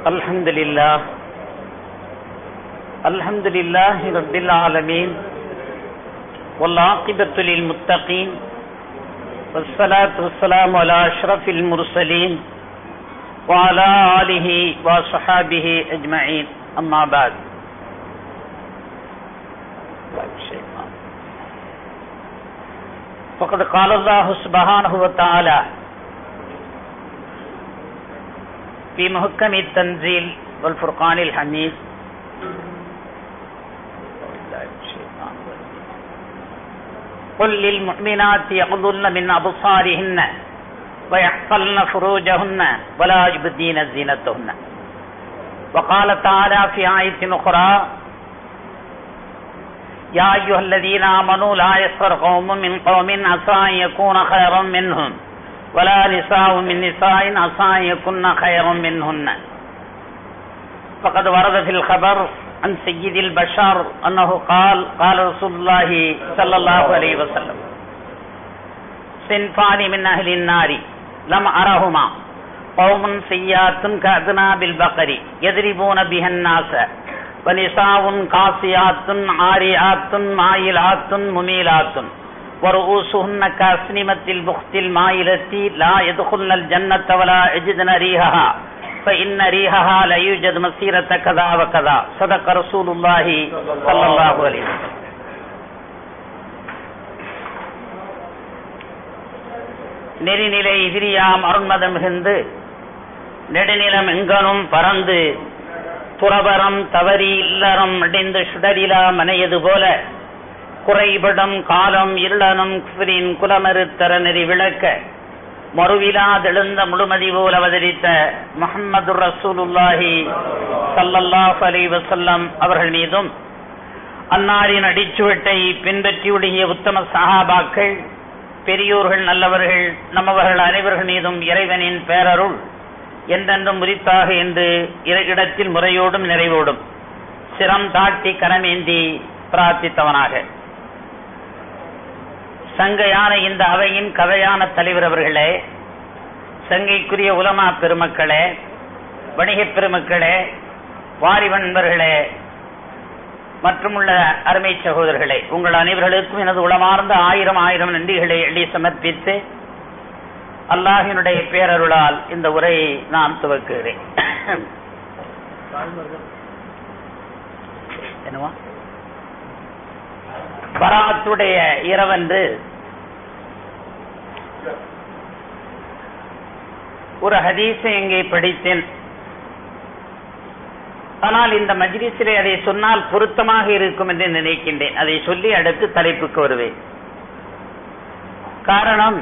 الحمد لله الحمد لله رب العالمين والعاقبة للمتقين والصلاة والسلام على أشرف المرسلين وعلى آله وصحابه أجمعين أما بعد فقد قال الله سبحانه وتعالى في محكم التنزيل والفرقان الحميد قل للمؤمنات يغضن من أبصارهن ويحفظن فروجهن ولا يبدين زينتهن وقال تعالى في آية أخرى يا أيها الذين آمنوا لا يسخر قوم من قوم عسى أن يكون خيرا منهم ولا نساء من نساء عسى أن يكن خيرا منهن فقد ورد في الخبر عن سيد البشر أنه قال قال رسول الله صلى الله عليه وسلم صنفان من أهل النار لم أرهما قوم سيات كأذناب البقر يضربون بها الناس ونساء قاسيات عاريات مائلات مميلات ورؤوسهن كاسنمة البخت المائلة لا يدخلن الجنة ولا يجدن ريحها فإن ريحها لا يوجد مسيرة كذا وكذا صدق رسول الله صلى الله عليه وسلم நெறிநிலை எதிரியாம் அருண்மதம் மிகுந்து நெடுநிலம் எங்கனும் பறந்து துறவரம் தவறி இல்லறம் அடைந்து சுடரிலா மனையது போல குறைபடும் காலம் இருளனும் குஃபரின் குலமறுத்தர நெறி விளக்க மறுவிலாதெழுந்த முழுமதி போல் அவதரித்த முகம்மது ரசூலுல்லாஹி சல்லல்லாஹ் அலி வசல்லம் அவர்கள் மீதும் அன்னாரின் அடிச்சுவட்டை பின்பற்றியுடைய உத்தம சஹாபாக்கள் பெரியோர்கள் நல்லவர்கள் நம்மவர்கள் அனைவர்கள் மீதும் இறைவனின் பேரருள் என்றென்றும் உரித்தாக என்று இடத்தில் முறையோடும் நிறைவோடும் சிரம் தாட்டி கரமேந்தி பிரார்த்தித்தவனாக சங்கையான இந்த அவையின் கதையான தலைவர் அவர்களே சங்கைக்குரிய உலமா பெருமக்களே வணிகப் பெருமக்களே வாரிவன்பர்களே மற்றும் உள்ள அருமை சகோதரர்களே உங்கள் அனைவர்களுக்கும் எனது உளமார்ந்த ஆயிரம் ஆயிரம் நன்றிகளை எள்ளி சமர்ப்பித்து அல்லாஹினுடைய பேரருளால் இந்த உரையை நான் துவக்குகிறேன் என்னவா பராத்துடைய இரவன்று ஒரு ஹதீஸை எங்கே படித்தேன் ஆனால் இந்த மஜ்லிஸிலே அதை சொன்னால் பொருத்தமாக இருக்கும் என்று நினைக்கின்றேன் அதை சொல்லி அடுத்து தலைப்புக்கு வருவேன் காரணம்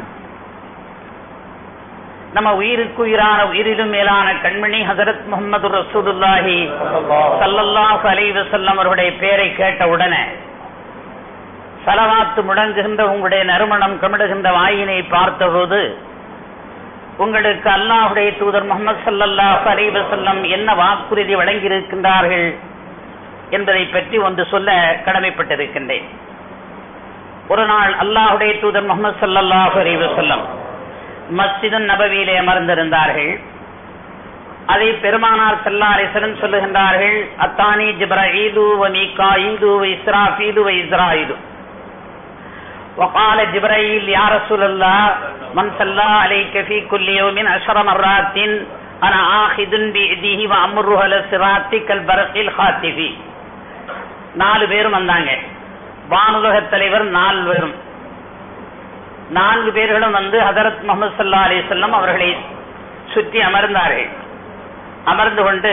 நம்ம உயிருக்கு உயிரான உயிரிலும் மேலான கண்மணி ஹசரத் முகமது ரசூலுல்லாஹி சல்லல்லாஹு அலைஹி வஸல்லம் அவருடைய பெயரை கேட்ட உடனே சலவாத்து முடங்குகின்ற உங்களுடைய நறுமணம் கமிடுகின்ற வாயினை பார்த்தபோது உங்களுக்கு அல்லாஹுடைய தூதர் முகமது சல்லல்லாஹ் அலைவசல்லம் என்ன வாக்குறுதி வழங்கியிருக்கின்றார்கள் என்பதை பற்றி ஒன்று சொல்ல கடமைப்பட்டிருக்கின்றேன் ஒரு நாள் அல்லாஹுடைய தூதர் முகமது சல்லல்லாஹ் அலைவசல்லம் மஸ்ஜிது நபவியிலே அமர்ந்திருந்தார்கள் அதை பெருமானார் செல்லாரிசரன் சொல்லுகின்றார்கள் அத்தானி ஜிப்ரஈது வ மீகாயிது வ இஸ்ராஃபீது வ இஸ்ராயிது وقال جبرائيل يا رسول الله من صلى عليك في كل يوم عشر مرات انا آخذ بيده وامره على الصراط كالبرق الخاطف நாலு பேரும் வந்தாங்க வானுலக தலைவர் நாலு பேரும் நான்கு பேர்களும் வந்து ஹதரத் முகமது சல்லா அலி சொல்லம் அவர்களை சுற்றி அமர்ந்தார்கள் அமர்ந்து கொண்டு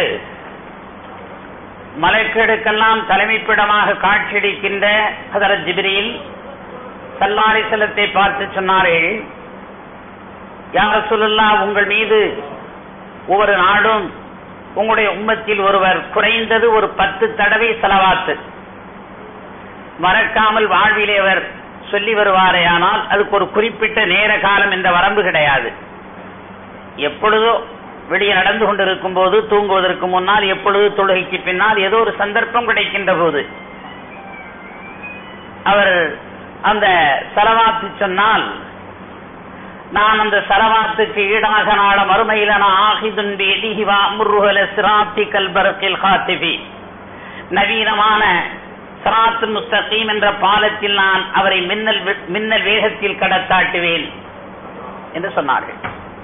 மலைக்கேடுக்கெல்லாம் தலைமைப்பிடமாக காட்சியளிக்கின்ற ஹதரத் ஜிபிரியில் சல்லாரி செல்லத்தை பார்த்து சொன்னார்கள் யார சொல்லலா உங்கள் மீது ஒவ்வொரு நாடும் உங்களுடைய உம்மத்தில் ஒருவர் குறைந்தது ஒரு பத்து தடவை செலவாத்து மறக்காமல் வாழ்விலே அவர் சொல்லி வருவாரே ஆனால் அதுக்கு ஒரு குறிப்பிட்ட நேர காலம் என்ற வரம்பு கிடையாது எப்பொழுதோ வெளியே நடந்து கொண்டிருக்கும் போது தூங்குவதற்கு முன்னால் எப்பொழுது தொழுகைக்கு பின்னால் ஏதோ ஒரு சந்தர்ப்பம் கிடைக்கின்ற போது அவர் அந்த செலவாத்து சொன்னால் நான் அந்த சலவாத்துக்கு ஈடாக நாள மறுமையில நான் ஆஹிதுன் பேதிஹிவா முருகல சிராத்தி கல்பரத்தில் ஹாத்திபி நவீனமான சராத்து முஸ்தகீம் என்ற பாலத்தில் நான் அவரை மின்னல் மின்னல் வேகத்தில் கடத்தாட்டுவேன் என்று சொன்னார்கள்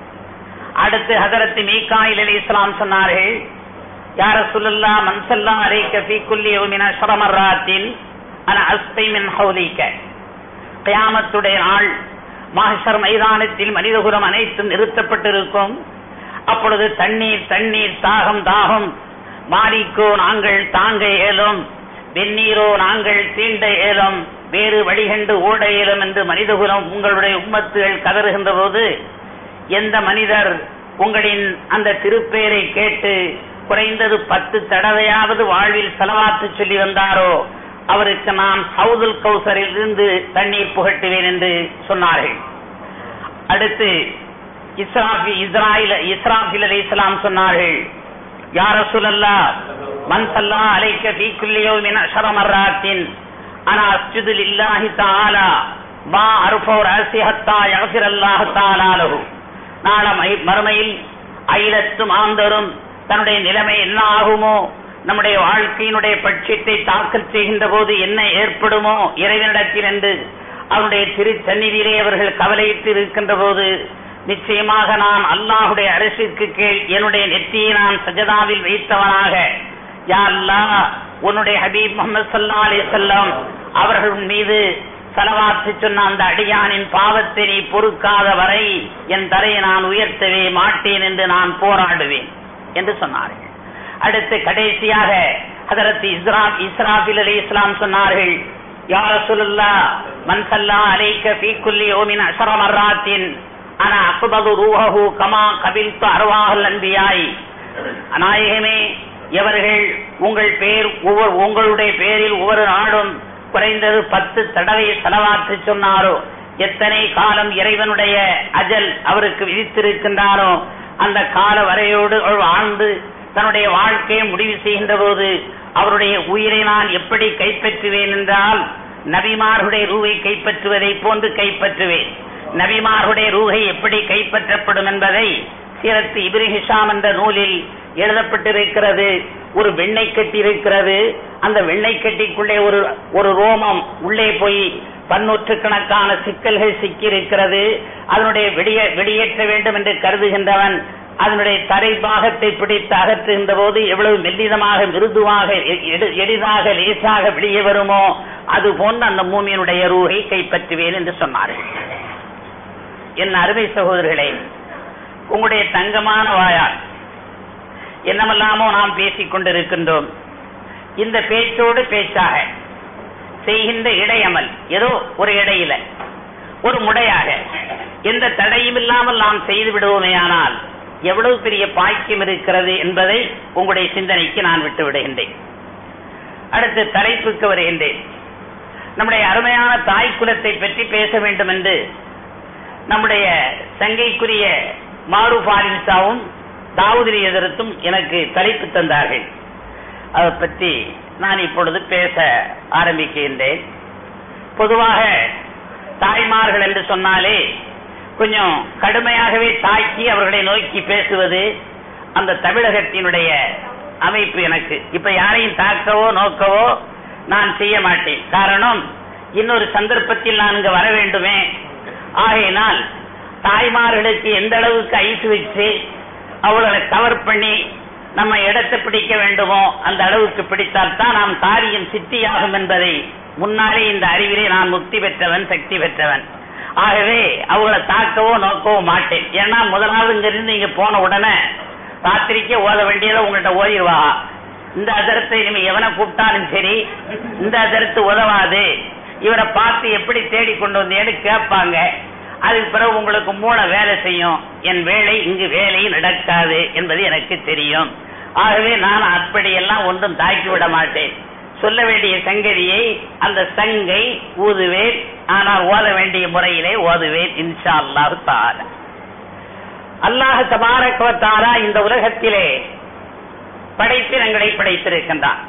அடுத்து ஹதரத்து மீகாயில் அலி இஸ்லாம் சொன்னார்கள் யார சுல்லா மன்சல்லா அலைக்க ஃபீ குல்லி யௌமின் அஷ்ர மர்ராத்தின் அன அஸ்பை மின் ஹௌலிக்க கியாமத்துடைய நாள் மாஹ்ஷர் மைதானத்தில் மனிதகுலம் அனைத்தும் நிறுத்தப்பட்டிருக்கும் அப்பொழுது தண்ணீர் தண்ணீர் தாகம் தாகம் மாறிக்கோ நாங்கள் தாங்க இயலும் வெந்நீரோ நாங்கள் தீண்ட இயலும் வேறு வழிகண்டு ஓட இயலும் என்று மனிதகுலம் உங்களுடைய உம்மத்துகள் கதறுகின்ற போது எந்த மனிதர் உங்களின் அந்த திருப்பெயரை கேட்டு குறைந்தது பத்து தடவையாவது வாழ்வில் செலவாத்து சொல்லி வந்தாரோ அவருக்கு நான் ஹவுதுல் கௌசரில் இருந்து தண்ணீர் புகட்டுவேன் என்று சொன்னார்கள் அடுத்து இஸ்ராஃபி இஸ்ராயில் இஸ்ராஃபில் அலி இஸ்லாம் சொன்னார்கள் யார சுலல்லா மன் சல்லா அலைக்க ஃபீ குல்லி யௌமின் அஷர மர்ராத்தின் அனா அஸ்ஜுது லில்லாஹி தஆலா மா அர்ஃபு ரஅசி ஹத்தா யக்ஃபிர் அல்லாஹ் தஆலா லஹு நாள மறுமையில் அயிலத்தும் ஆந்தரும் தன்னுடைய நிலைமை என்ன ஆகுமோ நம்முடைய வாழ்க்கையினுடைய பட்சத்தை தாக்கல் செய்கின்ற போது என்ன ஏற்படுமோ இறைவனிடத்தில் என்று அவருடைய திருச்சந்நிதியிலே அவர்கள் கவலையிட்டு இருக்கின்ற போது நிச்சயமாக நான் அல்லாஹுடைய அரசிற்கு கீழ் என்னுடைய நெற்றியை நான் சஜதாவில் வைத்தவனாக யா அல்லாஹ் உன்னுடைய ஹபீப் முகமது சல்லா அலி செல்லம் அவர்கள் மீது செலவாத்து சொன்ன அந்த அடியானின் பாவத்தை நீ பொறுக்காத வரை என் தரையை நான் உயர்த்தவே மாட்டேன் என்று நான் போராடுவேன் என்று சொன்னார்கள் அடுத்து கடைசியாக ஹதரத் இஸ்ரா இஸ்ராபில் அலி இஸ்லாம் சொன்னார்கள் யார சொல்லுல்லா மன்சல்லா அலைக்க ஃபீ குல்லி யோமின் அஷர மர்ராத்தின் ஆனா அக்குபது ரூஹு கமா கபில்து அருவாகல் அன்பியாய் நாயகமே எவர்கள் உங்கள் பேர் ஒவ்வொரு உங்களுடைய பேரில் ஒவ்வொரு நாடும் குறைந்தது பத்து தடவை செலவாத்து சொன்னாரோ எத்தனை காலம் இறைவனுடைய அஜல் அவருக்கு விதித்திருக்கின்றாரோ அந்த கால வரையோடு ஆழ்ந்து தன்னுடைய வாழ்க்கையை முடிவு செய்கின்ற போது அவருடைய உயிரை நான் எப்படி கைப்பற்றுவேன் என்றால் நபிமார்களுடைய ரூவை கைப்பற்றுவதை போன்று கைப்பற்றுவேன் நபிமார்களுடைய ரூகை எப்படி கைப்பற்றப்படும் என்பதை சீரத்து இப்ரிஹிஷாம் என்ற நூலில் எழுதப்பட்டிருக்கிறது ஒரு வெண்ணெய் கட்டி இருக்கிறது அந்த வெண்ணெய் கட்டிக்குள்ளே ஒரு ஒரு ரோமம் உள்ளே போய் பன்னூற்றுக்கணக்கான சிக்கல்கள் சிக்கியிருக்கிறது அதனுடைய வெளியே வெளியேற்ற வேண்டும் என்று கருதுகின்றவன் அதனுடைய தரை பாகத்தை பிடித்து அகற்றுகின்ற போது எவ்வளவு மெல்லிதமாக மிருதுவாக எளிதாக லேசாக வெளியே வருமோ அது போன்று அந்த மூமியினுடைய ரூகை கைப்பற்றுவேன் என்று சொன்னார்கள் என் அருமை சகோதரர்களே உங்களுடைய தங்கமான வாயால் என்னமெல்லாமோ நாம் பேசிக் கொண்டிருக்கின்றோம் இந்த பேச்சோடு பேச்சாக செய்கின்ற இடையமல் ஏதோ ஒரு இடையில ஒரு முடையாக எந்த தடையும் இல்லாமல் நாம் செய்து விடுவோமேயானால் எவ்வளவு பெரிய பாக்கியம் இருக்கிறது என்பதை உங்களுடைய சிந்தனைக்கு நான் விட்டு விடுகின்றேன் அடுத்து தலைப்புக்கு வருகின்றேன் நம்முடைய அருமையான தாய் குலத்தை பற்றி பேச வேண்டும் என்று நம்முடைய சங்கைக்குரிய மாரு பாரிசாவும் தாவூதிரி எதிர்த்தும் எனக்கு தலைப்பு தந்தார்கள் அதை பற்றி நான் இப்பொழுது பேச ஆரம்பிக்கின்றேன் பொதுவாக தாய்மார்கள் என்று சொன்னாலே கொஞ்சம் கடுமையாகவே தாக்கி அவர்களை நோக்கி பேசுவது அந்த தமிழகத்தினுடைய அமைப்பு எனக்கு இப்ப யாரையும் தாக்கவோ நோக்கவோ நான் செய்ய மாட்டேன் காரணம் இன்னொரு சந்தர்ப்பத்தில் நான் இங்கு வர வேண்டுமே ஆகையினால் தாய்மார்களுக்கு எந்த அளவுக்கு ஐஸ் வச்சு அவர்களை கவர் பண்ணி நம்ம இடத்தை பிடிக்க வேண்டுமோ அந்த அளவுக்கு பிடித்தால் தான் நாம் காரியம் சித்தியாகும் என்பதை முன்னாலே இந்த அறிவிலே நான் முக்தி பெற்றவன் சக்தி பெற்றவன் ஆகவே அவங்கள தாக்கவோ நோக்கவோ மாட்டேன் ஏன்னா முதலாவது இங்க இருந்து இங்க போன உடனே ராத்திரிக்கே ஓத வேண்டியதை உங்கள்கிட்ட ஓதிடுவா இந்த அதரத்தை நீங்க எவனை கூப்பிட்டாலும் சரி இந்த அதரத்து உதவாது இவரை பார்த்து எப்படி தேடி கொண்டு வந்தேன்னு கேட்பாங்க அதுக்கு பிறகு உங்களுக்கு மூளை வேலை செய்யும் என் வேலை இங்கு வேலை நடக்காது என்பது எனக்கு தெரியும் ஆகவே நான் அப்படியெல்லாம் ஒன்றும் தாக்கி விட மாட்டேன் சொல்ல வேண்டிய சங்கதியை அந்த சங்கை ஊதுவேன் ஆனால் ஓத வேண்டிய முறையிலே ஓதுவேன் இன்ஷா அல்லாஹு தாலா அல்லாஹ் தபாரக்வத்தாரா இந்த உலகத்திலே படைப்பினங்களை படைத்திருக்கின்றான்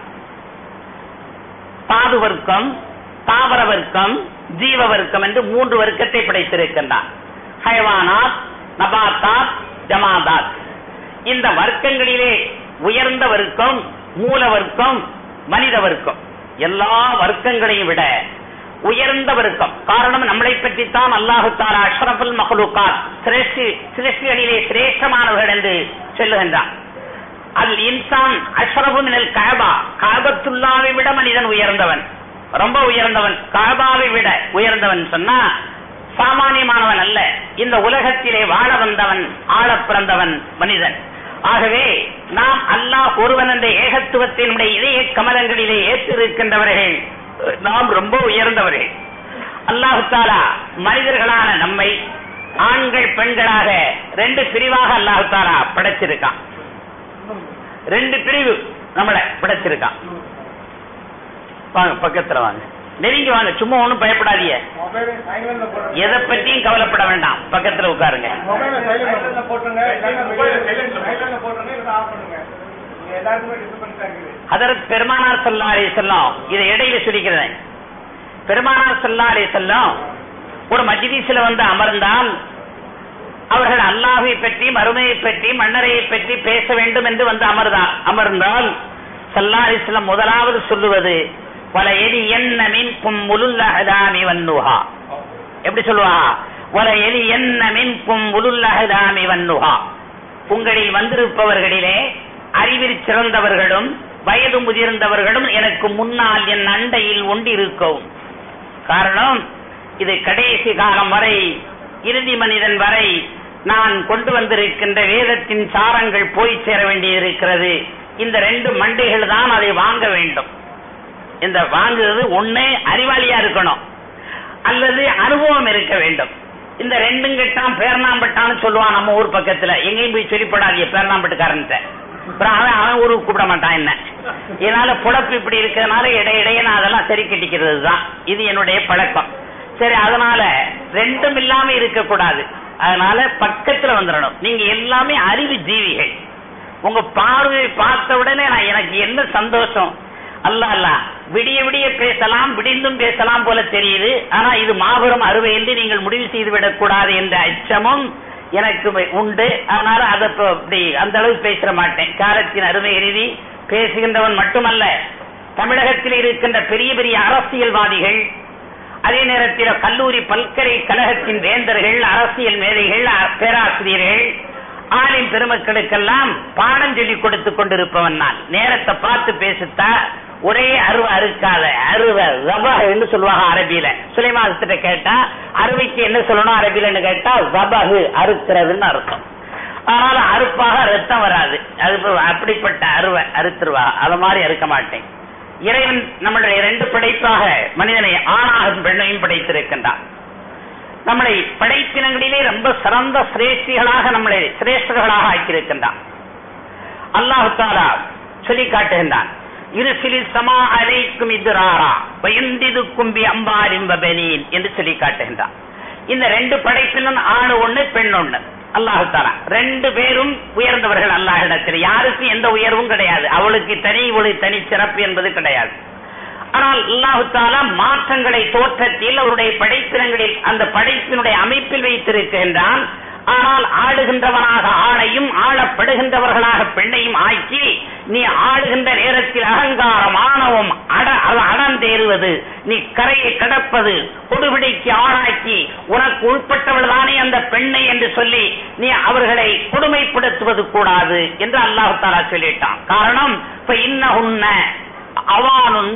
தாது வர்க்கம் தாவர வர்க்கம் ஜீவ வர்க்கம் என்று மூன்று வர்க்கத்தை படைத்திருக்கின்றான் ஹயவானாத் நபாத்தாத் ஜமாதாத் இந்த வர்க்கங்களிலே உயர்ந்த வர்க்கம் மூல வர்க்கம் மனித வர்க்கம் எல்லா வர்க்கங்களையும் விட உயர்ந்த வர்க்கம் காரணம் நம்மளை பற்றித்தான் அல்லாஹு தாலா அஷ்ரஃபுல் மஹ்லூகாத் சிரேஷ்டி சிரேஷ்டிகளிலே சிரேஷ்டமானவர்கள் என்று சொல்லுகின்றான் அல் இன்சான் அஷ்ரஃபு மினல் கஅபா கஅபத்துல்லாவை விட மனிதன் உயர்ந்தவன் ரொம்ப உயர்ந்தவன் கஅபாவை விட உயர்ந்தவன் சொன்னா சாமானியமானவன் அல்ல இந்த உலகத்திலே வாழ வந்தவன் ஆள பிறந்தவன் மனிதன் ஆகவே நாம் அல்லாஹ் ஒருவன் என்ற ஏகத்துவத்தினுடைய இதய கமலங்களிலே ஏற்றிருக்கின்றவர்கள் நாம் ரொம்ப உயர்ந்தவர்கள் அல்லாஹு தாலா மனிதர்களான நம்மை ஆண்கள் பெண்களாக ரெண்டு பிரிவாக அல்லாஹு தாலா படைச்சிருக்கான் ரெண்டு பிரிவு நம்மளை படைச்சிருக்கான் வாங்க பக்கத்துல வாங்க நெருங்கி வாங்க சும்மா ஒண்ணும் பயப்படாதீங்க மொபைலை சைலண்ட்ல போட்டுருங்க. எதை பத்தியும் கவலைப்பட வேண்டாம் பக்கத்துல உட்காருங்க மொபைலை சைலண்ட்ல போட்டுருங்க. இல்லைன்னா மொபைலை சைலண்ட்ல போட்டுருங்க, இல்லைன்னா ஆஃப் பண்ணுங்க. நீங்க எல்லாருக்குமே டிஸ்டர்பன்ஸ் இருக்குது. அதற்கு பெருமானார் சல்லா அலி செல்லம் இதை இடையில சொல்லிக்கிறேன் பெருமானார் சல்லா அலி செல்லம் ஒரு மஜ்லிஸ்ல வந்து அமர்ந்தால் அவர்கள் அல்லாஹை பற்றி மறுமையை பற்றி மன்னரையை பற்றி பேச வேண்டும் என்று வந்து அமர்ந்தா அமர்ந்தால் சல்லா அலிஸ்லாம் முதலாவது சொல்லுவது பல எலி என்ன மின் முலுல்ல அதாமி வன்னுஹா எப்படி சொல்லுவா வல எலி என்ன மின் முலுல்ல அதாமி வன்னுஹா உங்களில் வந்திருப்பவர்களிலே அறிவில் சிறந்தவர்களும் வயது முதிர்ந்தவர்களும் எனக்கு முன்னால் என் அண்டையில் ஒண்டிருக்கவும் காரணம் இது கடைசி காலம் வரை இறுதி மனிதன் வரை நான் கொண்டு வந்திருக்கின்ற வேதத்தின் சாரங்கள் போய் சேர வேண்டியிருக்கிறது இந்த ரெண்டு மண்டைகள் தான் அதை வாங்க வேண்டும் இந்த வாங்குறது ஒண்ணு அறிவாளியா இருக்கணும் அல்லது அனுபவம் இருக்க வேண்டும் இந்த ரெண்டும் கிட்டான் பேர்ணாம்பட்டான்னு சொல்லுவான் நம்ம ஊர் பக்கத்துல எங்கேயும் போய் சொல்லிப்படாதீங்க பேர்ணாம்பட்டுக்காரன்ட்ட அப்புறம் அவன் அவன் ஊருக்கு கூப்பிட மாட்டான் என்ன இதனால புழப்பு இப்படி இருக்கிறதுனால இடையிடையே நான் அதெல்லாம் சரி கட்டிக்கிறது தான் இது என்னுடைய பழக்கம் சரி அதனால ரெண்டும் இல்லாம இருக்கக்கூடாது அதனால பக்கத்துல வந்துடணும் நீங்க எல்லாமே அறிவு ஜீவிகள் உங்க பார்வையை பார்த்த உடனே நான் எனக்கு என்ன சந்தோஷம் அல்ல அல்ல விடிய விடிய பேசலாம் விடிந்தும் பேசலாம் போல தெரியுது ஆனா இது மாபெரும் அறுவை என்று நீங்கள் முடிவு செய்து விடக்கூடாது என்ற அச்சமும் எனக்கு உண்டு அதனால அதை இப்ப அப்படி அந்த அளவு பேச மாட்டேன் காலத்தின் அருமை எழுதி பேசுகின்றவன் மட்டுமல்ல தமிழகத்தில் இருக்கின்ற பெரிய பெரிய அரசியல்வாதிகள் அதே நேரத்தில் கல்லூரி பல்கலைக்கழகத்தின் வேந்தர்கள் அரசியல் மேதைகள் அ- பேராசிரியர்கள் ஆலிம் பெருமக்களுக்கெல்லாம் பாடம் சொல்லி கொடுத்து கொண்டிருப்பவன் நான் நேரத்தை பார்த்து பேசித்தா ஒரே அருவ அறுக்காத அருவ ஜபஹ்னு சொல்லுவாங்க அரபியில சுலைமாசத்திட்ட கேட்டா அருவைக்கு என்ன சொல்லணும் அரபியிலன்னு கேட்டா ஜபஹு அறுக்கிறதுன்னு அர்த்தம் அதனால அறுப்பாக ரத்தம் வராது அது இப்ப அப்படிப்பட்ட அருவை அறுத்துருவா அது மாதிரி அறுக்க மாட்டேன் இறைவன் நம்மளுடைய ரெண்டு படைப்பாக மனிதனை ஆணாகவும் பெண்ணையும் படைத்திருக்கின்றான் நம்மளை படைப்பினங்களிலே ரொம்ப சிறந்த சிரேஷ்டிகளாக நம்மளை சிரேஷ்டர்களாக ஆக்கியிருக்கின்றான் அல்லாஹு தாலா சொல்லி காட்டுகின்றான் இருசிலில் சமா அலைக்கும் இதுராரா பயந்திது கும்பி அம்பாரிம் வபனீன் என்று சொல்லி காட்டுகின்றான் இந்த ரெண்டு படைப்பினும் ஆணு ஒண்ணு பெண் ஒண்ணு அல்லாஹு தாலா ரெண்டு பேரும் உயர்ந்தவர்கள் அல்லாஹிடத்தில் யாருக்கும் எந்த உயர்வும் கிடையாது அவளுக்கு தனி இவளுக்கு தனி சிறப்பு என்பது கிடையாது ஆனால் அல்லாஹு தாலா மாற்றங்களை தோற்றத்தில் அவருடைய படைப்பினங்களில் அந்த படைப்பினுடைய அமைப்பில் வைத்திருக்கின்றான் ஆனால் ஆளுகின்றவனாக ஆணையும் ஆளப்படுகின்றவர்களாக பெண்ணையும் ஆக்கி நீ ஆளுகின்ற நேரத்தில் அகங்காரம் ஆணவம் அட அது அடந்தேறுவது நீ கரையை கடப்பது கொடுபிடிக்கு ஆளாக்கி உனக்கு உள்பட்டவள் தானே அந்த பெண்ணை என்று சொல்லி நீ அவர்களை கொடுமைப்படுத்துவது கூடாது என்று அல்லாஹு தாலா சொல்லிட்டான் காரணம் இப்ப இன்ன அவானும்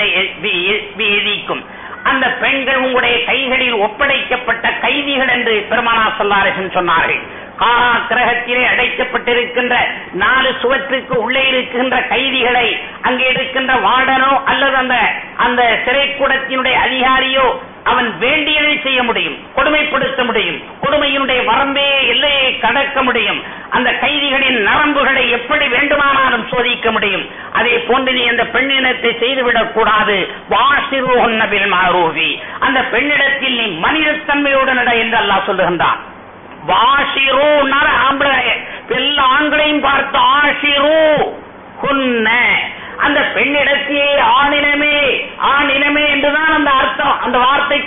எதிக்கும் அந்த பெண்கள் உங்களுடைய கைகளில் ஒப்படைக்கப்பட்ட கைதிகள் என்று பெருமானா சொல்லாரசன் சொன்னார்கள் காரா கிரகத்திலே அடைக்கப்பட்டிருக்கின்ற நாலு சுவற்றுக்கு உள்ளே இருக்கின்ற கைதிகளை அங்கே இருக்கின்ற வார்டனோ அல்லது அந்த அந்த சிறைக்கூடத்தினுடைய அதிகாரியோ அவன் வேண்டியதை செய்ய முடியும் கொடுமைப்படுத்த முடியும் கொடுமையினுடைய வரம்பே எல்லையை கடக்க முடியும் அந்த கைதிகளின் நரம்புகளை எப்படி வேண்டுமானாலும் சோதிக்க முடியும் அதே போன்று நீ அந்த பெண்ணினத்தை செய்துவிடக் கூடாது வாசிரோஹன்னபில் மாரூவி அந்த பெண்ணிடத்தில் நீ மனிதத்தன்மையோடு நட என்று அல்லாஹ் சொல்லுகின்றான் வாஷிரு ஆம்பளை எல்லா ஆண்களையும் பார்த்து ஆஷிரு குன்ன அந்த பெண்ணிடத்தையே ஆணினமே ஆணினமே என்றுதான் அந்த அர்த்தம் அந்த வார்த்தைக்கு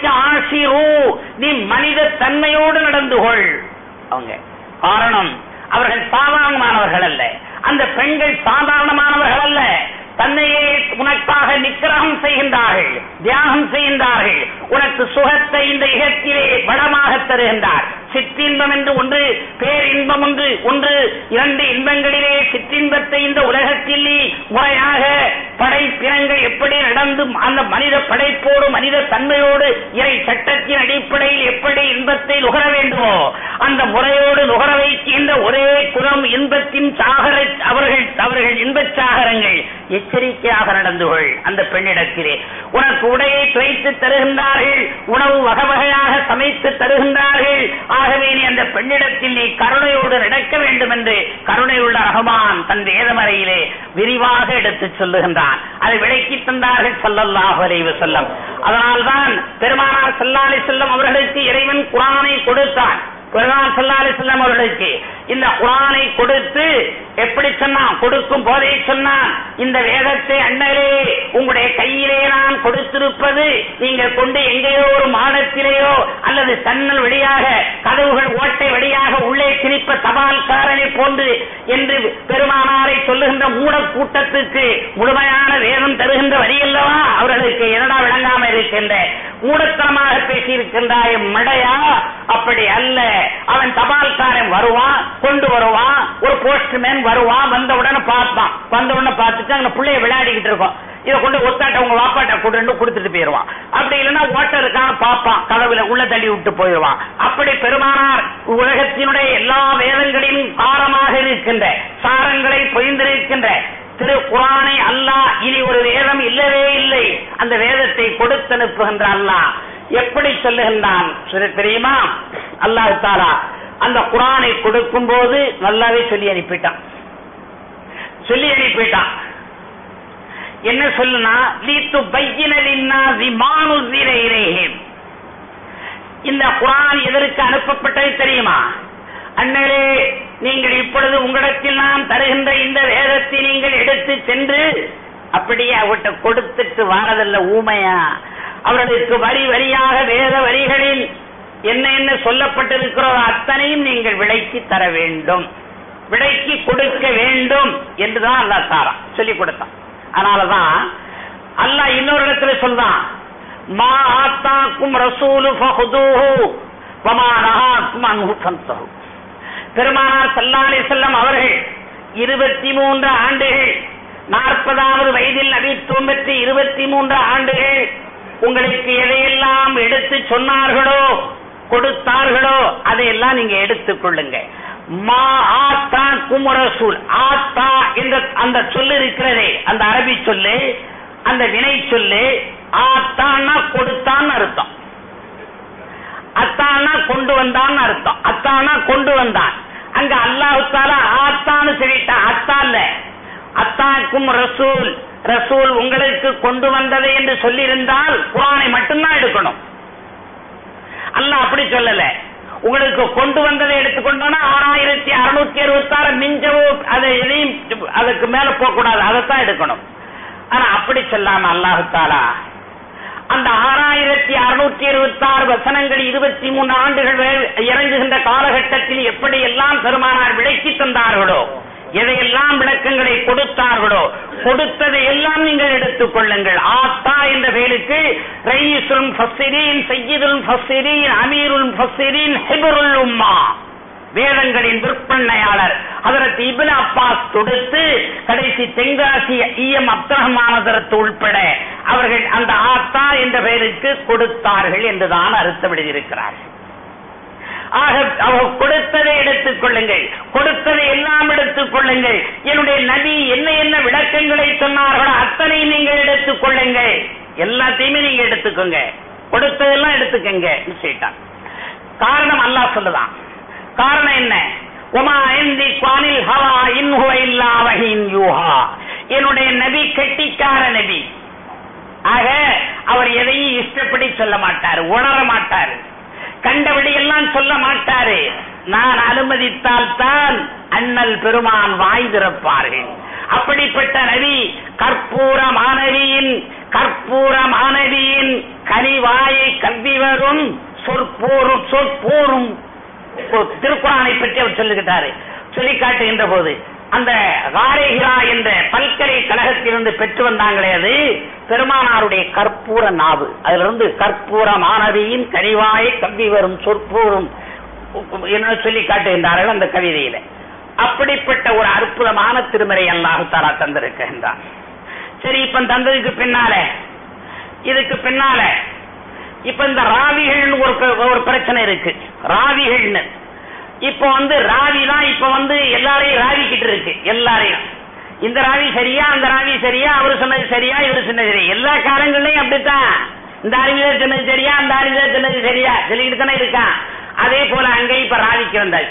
ஆசிரு நீ மனித தன்மையோடு நடந்து கொள் அவங்க காரணம் அவர்கள் சாதாரணமானவர்கள் அல்ல அந்த பெண்கள் சாதாரணமானவர்கள் அல்ல தன்னையே உனக்காக நிக்கிரகம் செய்கின்றார்கள் தியாகம் செய்கின்றார்கள் உனக்கு சுகத்தை இந்த இகத்திலே வளமாக தருகின்றார் சிற்றின்பம் என்று ஒன்று பேரின்பம் ஒன்று ஒன்று இரண்டு இன்பங்களிலே சிற்றின்பத்தை இந்த உலகத்தில் நீ முறையாக படைப்பினங்கள் எப்படி நடந்து அந்த மனித படைப்போடு மனித தன்மையோடு இறை சட்டத்தின் அடிப்படையில் எப்படி இன்பத்தை நுகர வேண்டுமோ அந்த முறையோடு நுகர வைக்கின்ற ஒரே குணம் இன்பத்தின் சாகர அவர்கள் அவர்கள் இன்பச் சாகரங்கள் எச்சரிக்கையாக நடந்து கொள் அந்த பெண்ணிடத்திலே உனக்கு உடையை துவைத்து தருகின்றார்கள் உணவு வகை வகையாக சமைத்து தருகின்றார்கள் ஆகவே நீ அந்த பெண்ணிடத்தில் நீ கருணையோடு நடக்க வேண்டும் என்று கருணையுள்ள ரஹமான் தன் வேதமறையிலே விரிவாக எடுத்துச் சொல்லுகின்றான் அதை விளக்கி தந்தார்கள் ஸல்லல்லாஹு அலைஹி வஸல்லம் அதனால்தான் பெருமானார் ஸல்லல்லாஹு அலைஹி வஸல்லம் அவர்களுக்கு இறைவன் குர்ஆனை கொடுத்தான் பெருமாள் ஸல்லல்லாஹு அலைஹி வஸல்லம் அவர்களுக்கு இந்த குர்ஆனை கொடுத்து எப்படி சொன்னான் கொடுக்கும் போதே சொன்னான் இந்த வேதத்தை அண்ணலே உங்களுடைய கையிலே நான் கொடுத்திருப்பது நீங்கள் கொண்டு எங்கேயோ ஒரு மாடத்திலேயோ அல்லது சன்னல் வழியாக கதவுகள் ஓட்டை வழியாக உள்ளே திணிப்ப தபால்காரனை போன்று என்று பெருமானாரை சொல்லுகின்ற மூட கூட்டத்துக்கு முழுமையான வேதம் தருகின்ற வரியல்லவா அவர்களுக்கு என்னடா விளங்காம இருக்கின்ற மூடத்தனமாக பேசியிருக்கின்றாய் மடையா அப்படி அல்ல அவன் தபால்காரன் வருவான் கொண்டு வருவான் ஒரு போஸ்ட்மேன் வருவான் வந்த உடனே பார்ப்பான் வந்த உடனே பார்த்துட்டு அங்க பிள்ளைய விளையாடிக்கிட்டு இருக்கோம் இதை கொண்டு ஒத்தாட்ட உங்க வாப்பாட்ட கொண்டு கொடுத்துட்டு போயிருவான் அப்படி இல்லைன்னா ஓட்டர் இருக்கான்னு பார்ப்பான் கதவுல உள்ள தள்ளி விட்டு போயிடுவான் அப்படி பெருமானார் உலகத்தினுடைய எல்லா வேதங்களிலும் சாரமாக இருக்கின்ற சாரங்களை பொய்ந்திருக்கின்ற திரு குரானை அல்லாஹ் இனி ஒரு வேதம் இல்லவே இல்லை அந்த வேதத்தை கொடுத்து அனுப்புகின்ற அல்லாஹ் எப்படி சொல்லுகின்றான் சரி தெரியுமா அல்லாஹ் தாலா அந்த குரானை கொடுக்கும் போது நல்லாவே சொல்லி அனுப்பிட்டான் சொல்லி அனுப்பிட்டான் என்ன சொல்லுனா லீத்து பையினா விமானு இந்த குரான் எதற்கு அனுப்பப்பட்டது தெரியுமா அண்ணலே நீங்கள் இப்பொழுது உங்களிடத்தில் நாம் தருகின்ற இந்த வேதத்தை நீங்கள் எடுத்து சென்று அப்படியே அவர்கிட்ட கொடுத்துட்டு வாரதல்ல ஊமையா அவர்களுக்கு வரி வரியாக வேத வரிகளில் என்ன என்ன சொல்லப்பட்டிருக்கிறதோ அத்தனையும் நீங்கள் விலைக்கு தர வேண்டும் விலைக்கு கொடுக்க வேண்டும் என்றுதான் அல்லா தாரா சொல்லி கொடுத்தான் அதனாலதான் அல்லாஹ் இன்னொரு இடத்துல சொல்றான் மா ஆத்தாக்கும் ரசூலு ஃபஹுதூஹு வமா நஹாக்கும் அன்ஹு ஃபன்தஹு பெருமானார் சல்லாலே செல்லம் அவர்கள் இருபத்தி மூன்று ஆண்டுகள் நாற்பதாவது வயதில் நபித்துவம் பெற்று இருபத்தி மூன்று ஆண்டுகள் உங்களுக்கு எதையெல்லாம் எடுத்து சொன்னார்களோ கொடுத்தார்களோ அதையெல்லாம் நீங்க எடுத்துக் கொள்ளுங்க மா ஆத்தா குமரசூல் ஆத்தா என்ற அந்த சொல்லு இருக்கிறதே அந்த அரபி சொல்லு அந்த வினை சொல்லு ஆத்தான்னா கொடுத்தான்னு அர்த்தம் அத்தானா கொண்டு வந்தான்னு அர்த்தம் அத்தானா கொண்டு வந்தான் அங்க அல்லாஹு தாலா ஆத்தான்னு சொல்லிட்டான் அத்தா இல்ல அத்தாக்கும் ரசூல் ரசூல் உங்களுக்கு கொண்டு வந்தது என்று சொல்லியிருந்தால் குரானை மட்டும்தான் எடுக்கணும் அல்லாஹ் அப்படி சொல்லல உங்களுக்கு கொண்டு வந்ததை எடுத்துக்கொண்டோம்னா ஆறாயிரத்தி அறுநூத்தி அறுபத்தி ஆறு மிஞ்சவோ அதை எதையும் அதுக்கு மேல போக கூடாது அதைத்தான் எடுக்கணும் ஆனா அப்படி சொல்லாம அல்லாஹு தாலா அந்த ஆறாயிரத்தி அறுநூத்தி இருபத்தி ஆறு வசனங்கள் இருபத்தி மூணு ஆண்டுகள் வே- இறங்குகின்ற காலகட்டத்தில் எப்படி எல்லாம் பெருமானார் விளக்கி தந்தார்களோ எதையெல்லாம் விளக்கங்களை கொடுத்தார்களோ கொடுத்ததை எல்லாம் நீங்கள் எடுத்துக் கொள்ளுங்கள் ஆத்தா என்ற பேருக்கு ரயீசுல் ஃபஸ்ஸிரீன் சையீதுல் ஃபஸ்ஸிரீன் அமீருல் ஃபஸ்ஸிரீன் ஹிபருல் உம்மா வேதங்களின் விற்பனையாளர் அதற்கு இபின் அப்பாஸ் தொடுத்து கடைசி தென்காசி ஈயம் அப்தரமானதற்கு உள்பட அவர்கள் அந்த ஆத்தா என்ற பெயருக்கு கொடுத்தார்கள் என்றுதான் அர்த்தம் எழுதியிருக்கிறார்கள் ஆக அவர் கொடுத்ததை எடுத்துக் கொள்ளுங்கள் கொடுத்ததை எல்லாம் எடுத்துக் கொள்ளுங்கள் என்னுடைய நபி என்ன என்ன விளக்கங்களை சொன்னார்களோ அத்தனை நீங்கள் எடுத்துக் கொள்ளுங்கள் எல்லாத்தையுமே நீங்க எடுத்துக்கோங்க கொடுத்ததெல்லாம் எடுத்துக்கங்க சொல்லிட்டான் காரணம் அல்லாஹ் சொல்லுதான் காரணம் என்ன உமா ஐந்தி குவானில் ஹவா இன்ஹுவ இல்லா வஹீன் யூஹா என்னுடைய நபி கெட்டிக்கார நபி ஆக அவர் எதையும் இஷ்டப்படி சொல்ல மாட்டார் உணர மாட்டார் கண்டபடி எல்லாம் சொல்ல மாட்டாரு நான் அனுமதித்தால் தான் அண்ணல் பெருமான் வாய் திறப்பார்கள் அப்படிப்பட்ட நபி கற்பூர மாணவியின் கற்பூர மாணவியின் கனிவாயை கல்வி வரும் சொற்பூரும் சொற்பூரும் திருக்குறானை பற்றி அவர் சொல்லுகிறாரு சொல்லி காட்டுகின்ற போது அந்த காரேகிரா என்ற பல்கலைக்கழகத்திலிருந்து பெற்று வந்தாங்களே அது பெருமானாருடைய கற்பூர நாவு அதுல இருந்து கற்பூர மாணவியின் கனிவாயை கல்வி வரும் சொற்பூரும் என்ன சொல்லி காட்டுகின்றார்கள் அந்த கவிதையில அப்படிப்பட்ட ஒரு அற்புதமான திருமறை அல்லாஹு தாரா தந்திருக்கின்றான் சரி இப்ப தந்ததுக்கு பின்னால இதுக்கு பின்னால இப்ப இந்த ராவிகள்னு ஒரு ஒரு பிரச்சனை இருக்கு ராவிகள்னு இப்ப வந்து ராவி தான் இப்ப வந்து எல்லாரையும் ராவிக்கிட்டு இருக்கு எல்லாரையும் இந்த ராவி சரியா அந்த ராவி சரியா அவரு சொன்னது சரியா இவரு சொன்னது சரியா எல்லா காலங்கள்லயும் அப்படித்தான் இந்த அறிவில சொன்னது சரியா அந்த அறிவில சொன்னது சரியா சொல்லிக்கிட்டு தானே இருக்கான் அதே போல அங்க இப்ப ராவிக்கு வந்தாச்சு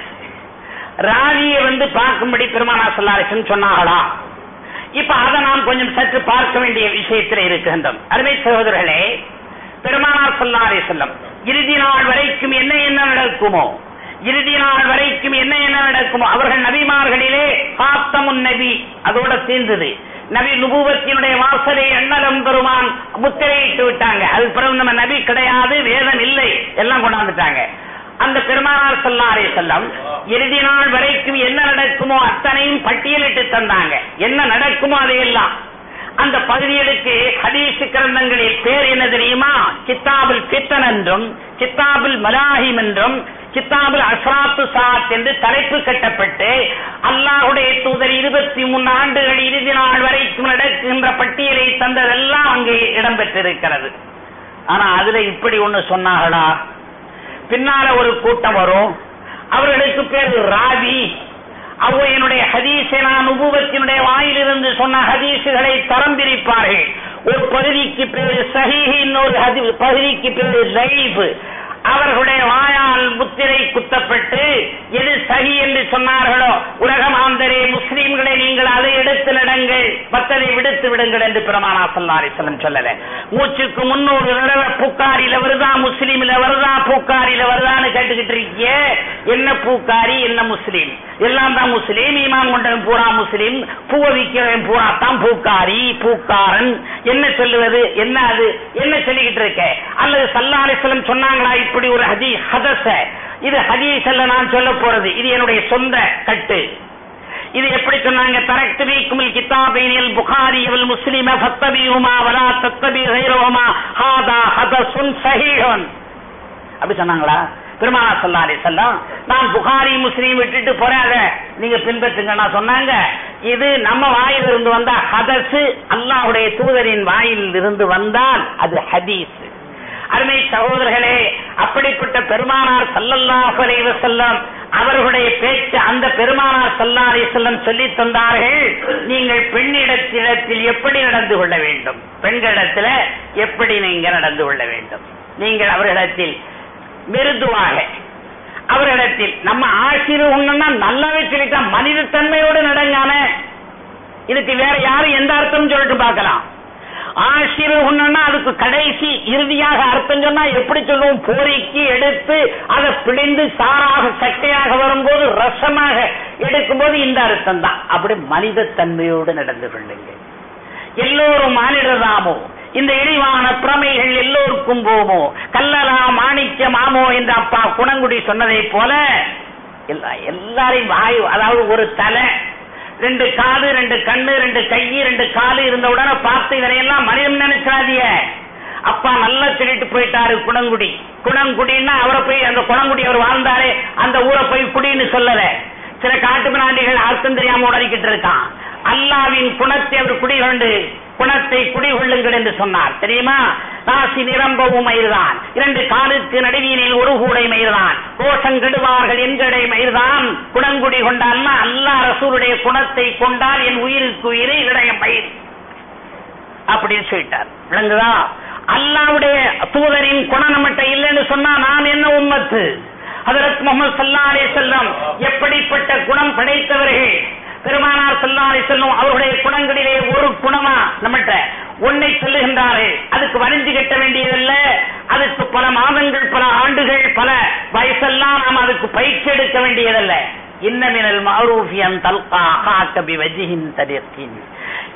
ராவியை வந்து பார்க்கும்படி பெருமானா சொல்லாரிசன் சொன்னாங்களா இப்ப அதை நாம் கொஞ்சம் சற்று பார்க்க வேண்டிய விஷயத்தில் இருக்கின்றோம் அருமை சகோதரர்களே பெருமானார் சொல்லாரே செல்லம் இறுதி நாள் வரைக்கும் என்ன என்ன நடக்குமோ இறுதி நாள் வரைக்கும் என்ன என்ன நடக்குமோ அவர்கள் நபிமார்களிலே காத்தமுன் நபி அதோட தீர்ந்தது நபி நுபுவத்தினுடைய வாசலை எண்ணலம் பெருமான் முத்திரையிட்டு விட்டாங்க அது பிறகு நம்ம நபி கிடையாது வேதம் இல்லை எல்லாம் கொண்டாந்துட்டாங்க அந்த பெருமானார் சொல்லாரே செல்லம் இறுதி நாள் வரைக்கும் என்ன நடக்குமோ அத்தனையும் பட்டியலிட்டு தந்தாங்க என்ன நடக்குமோ அதையெல்லாம் அந்த பகுதிகளுக்கு ஹதீஸ் கிரந்தங்களில் பேர் என்ன தெரியுமா கித்தாபுல் பித்தன் என்றும் கித்தாபுல் மலாஹிம் என்றும் கித்தாபுல் அஸ்ராத்து சாத் என்று தலைப்பு கட்டப்பட்டு அல்லாஹுடைய தூதர் இருபத்தி மூணு ஆண்டுகள் இறுதி நாள் வரைக்கும் நடக்கின்ற பட்டியலை தந்ததெல்லாம் அங்கே இடம்பெற்றிருக்கிறது ஆனா அதுல இப்படி ஒண்ணு சொன்னாங்களா பின்னால ஒரு கூட்டம் வரும் அவர்களுக்கு பேர் ராவி அவங்க என்னுடைய ஹதீஸை நான் உபுவத்தினுடைய வாயிலிருந்து சொன்ன ஹதீஸுகளை தரம் பிரிப்பார்கள் ஒரு பகுதிக்கு பேரு சஹீஹ் இன்னொரு ஹதி பகுதிக்கு பேரு லைஃப் அவர்களுடைய வாயால் முத்திரை குத்தப்பட்டு எது சகி என்று சொன்னார்களோ உலகமாந்தரே முஸ்லீம்களை நீங்கள் அதை எடுத்து நடங்கள் மற்றதை விடுத்து விடுங்கள் என்று பிரமாணா சொல்லாரிசலம் சொல்லல மூச்சுக்கு முன்னூறு தடவை பூக்காரியில வருதா முஸ்லீம்ல வருதா பூக்காரியில வருதான்னு கேட்டுக்கிட்டு இருக்கீங்க என்ன பூக்காரி என்ன முஸ்லீம் எல்லாம் தான் முஸ்லீம் ஈமான் கொண்டவன் பூரா முஸ்லீம் பூவை விற்கிறவன் பூரா தான் பூக்காரி பூக்காரன் என்ன சொல்லுவது என்ன அது என்ன சொல்லிக்கிட்டு இருக்க அல்லது சல்லாரிசலம் சொன்னாங்களா இப்படி ஒரு ஹதி ஹதச இது ஹதீஸ் அல்ல நான் சொல்ல போறது இது என்னுடைய சொந்த கட்டு இது எப்படி சொன்னாங்க தரக்து வீக்குமில் கித்தாபைனில் புகாரி இவள் முஸ்லிம ஃபத்தபிஹுமா வலா தத்தபி கைரஹுமா ஹாதா ஹதசுன் சஹீஹுன் அப்படி சொன்னாங்களா பெருமானா சொல்லாரி செல்லம் நான் புகாரி முஸ்லீம் விட்டுட்டு போறாத நீங்க பின்பற்றுங்க நான் சொன்னாங்க இது நம்ம வாயில் இருந்து வந்தா ஹதசு அல்லாஹுடைய தூதரின் வாயில் இருந்து வந்தால் அது ஹதீஸ் அருமை சகோதரர்களே அப்படிப்பட்ட பெருமானார் சல்லல்லாஹு அலைஹி வஸல்லம் அவர்களுடைய பேச்சு அந்த பெருமானார் சல்லல்லாஹு அலைஹி வஸல்லம் சொல்லி தந்தார்கள் நீங்கள் பெண்ணிடத்திடத்தில் எப்படி நடந்து கொள்ள வேண்டும் பெண்களிடத்தில் எப்படி நீங்க நடந்து கொள்ள வேண்டும் நீங்கள் அவர்களிடத்தில் மிருதுவாக அவரிடத்தில் நம்ம ஆசிரியர் ஒண்ணுன்னா நல்லாவே சொல்லிட்டா மனித தன்மையோடு நடங்காம இதுக்கு வேற யாரும் எந்த அர்த்தம் சொல்லிட்டு பார்க்கலாம் ஆசிரியர் ஒண்ணுன்னா அதுக்கு கடைசி இறுதியாக அர்த்தம் சொன்னா எப்படி சொல்லுவோம் பொறிக்கு எடுத்து அதை பிழிந்து சாராக சட்டையாக வரும்போது ரசமாக எடுக்கும்போது இந்த அர்த்தம் தான் அப்படி மனித தன்மையோடு நடந்து கொள்ளுங்க எல்லோரும் மானிடராமோ இந்த இழிவான பிரமைகள் எல்லோருக்கும் போமோ கல்லலா மாணிக்க மாமோ என்று அப்பா குணங்குடி சொன்னதை போல எல்லா எல்லாரையும் வாயு அதாவது ஒரு தலை ரெண்டு காது ரெண்டு கண்ணு ரெண்டு கை ரெண்டு காலு இருந்த உடனே பார்த்து இதனையெல்லாம் மனிதன் நினைச்சாதிய அப்பா நல்லா சொல்லிட்டு போயிட்டாரு குணங்குடி குணங்குடின்னா அவரை போய் அந்த குணங்குடி அவர் வாழ்ந்தாரே அந்த ஊரை போய் குடின்னு சொல்லல சில காட்டு பிராண்டிகள் அர்த்தம் தெரியாம உடறிக்கிட்டு இருக்கான் அல்லாவின் குணத்தை அவர் குடிகொண்டு குணத்தை குடிகொள்ளுங்கள் என்று சொன்னார் தெரியுமா ராசி நிரம்பவும் மயிர்தான் இரண்டு காலுக்கு நடுவினில் ஒரு கூடை மயிர்தான் கோஷம் கெடுவார்கள் என்கடை மயிர்தான் குணங்குடி கொண்டால்னா அல்லா ரசூருடைய குணத்தை கொண்டால் என் உயிருக்கு உயிரை இடைய மயிர் அப்படின்னு சொல்லிட்டார் விளங்குதா அல்லாவுடைய தூதரின் குணம் நம்மகிட்ட இல்லைன்னு சொன்னா நான் என்ன உம்மத்து ஹதரத் முகமது சல்லா அலி செல்லம் எப்படிப்பட்ட குணம் படைத்தவர்கள் பெருமானார் சல்லா அலி செல்லம் அவருடைய குணங்களிலே ஒரு குணமா நம்மகிட்ட ஒன்னை சொல்லுகின்றார்கள் அதுக்கு வரிஞ்சு கட்ட வேண்டியதல்ல அதுக்கு பல மாதங்கள் பல ஆண்டுகள் பல வயசெல்லாம் நாம் அதுக்கு பயிற்சி எடுக்க வேண்டியதல்ல இன்னமினல் மாரூஃபியன் தல்கா காக்க பி வஜிஹின் தரிக்கின்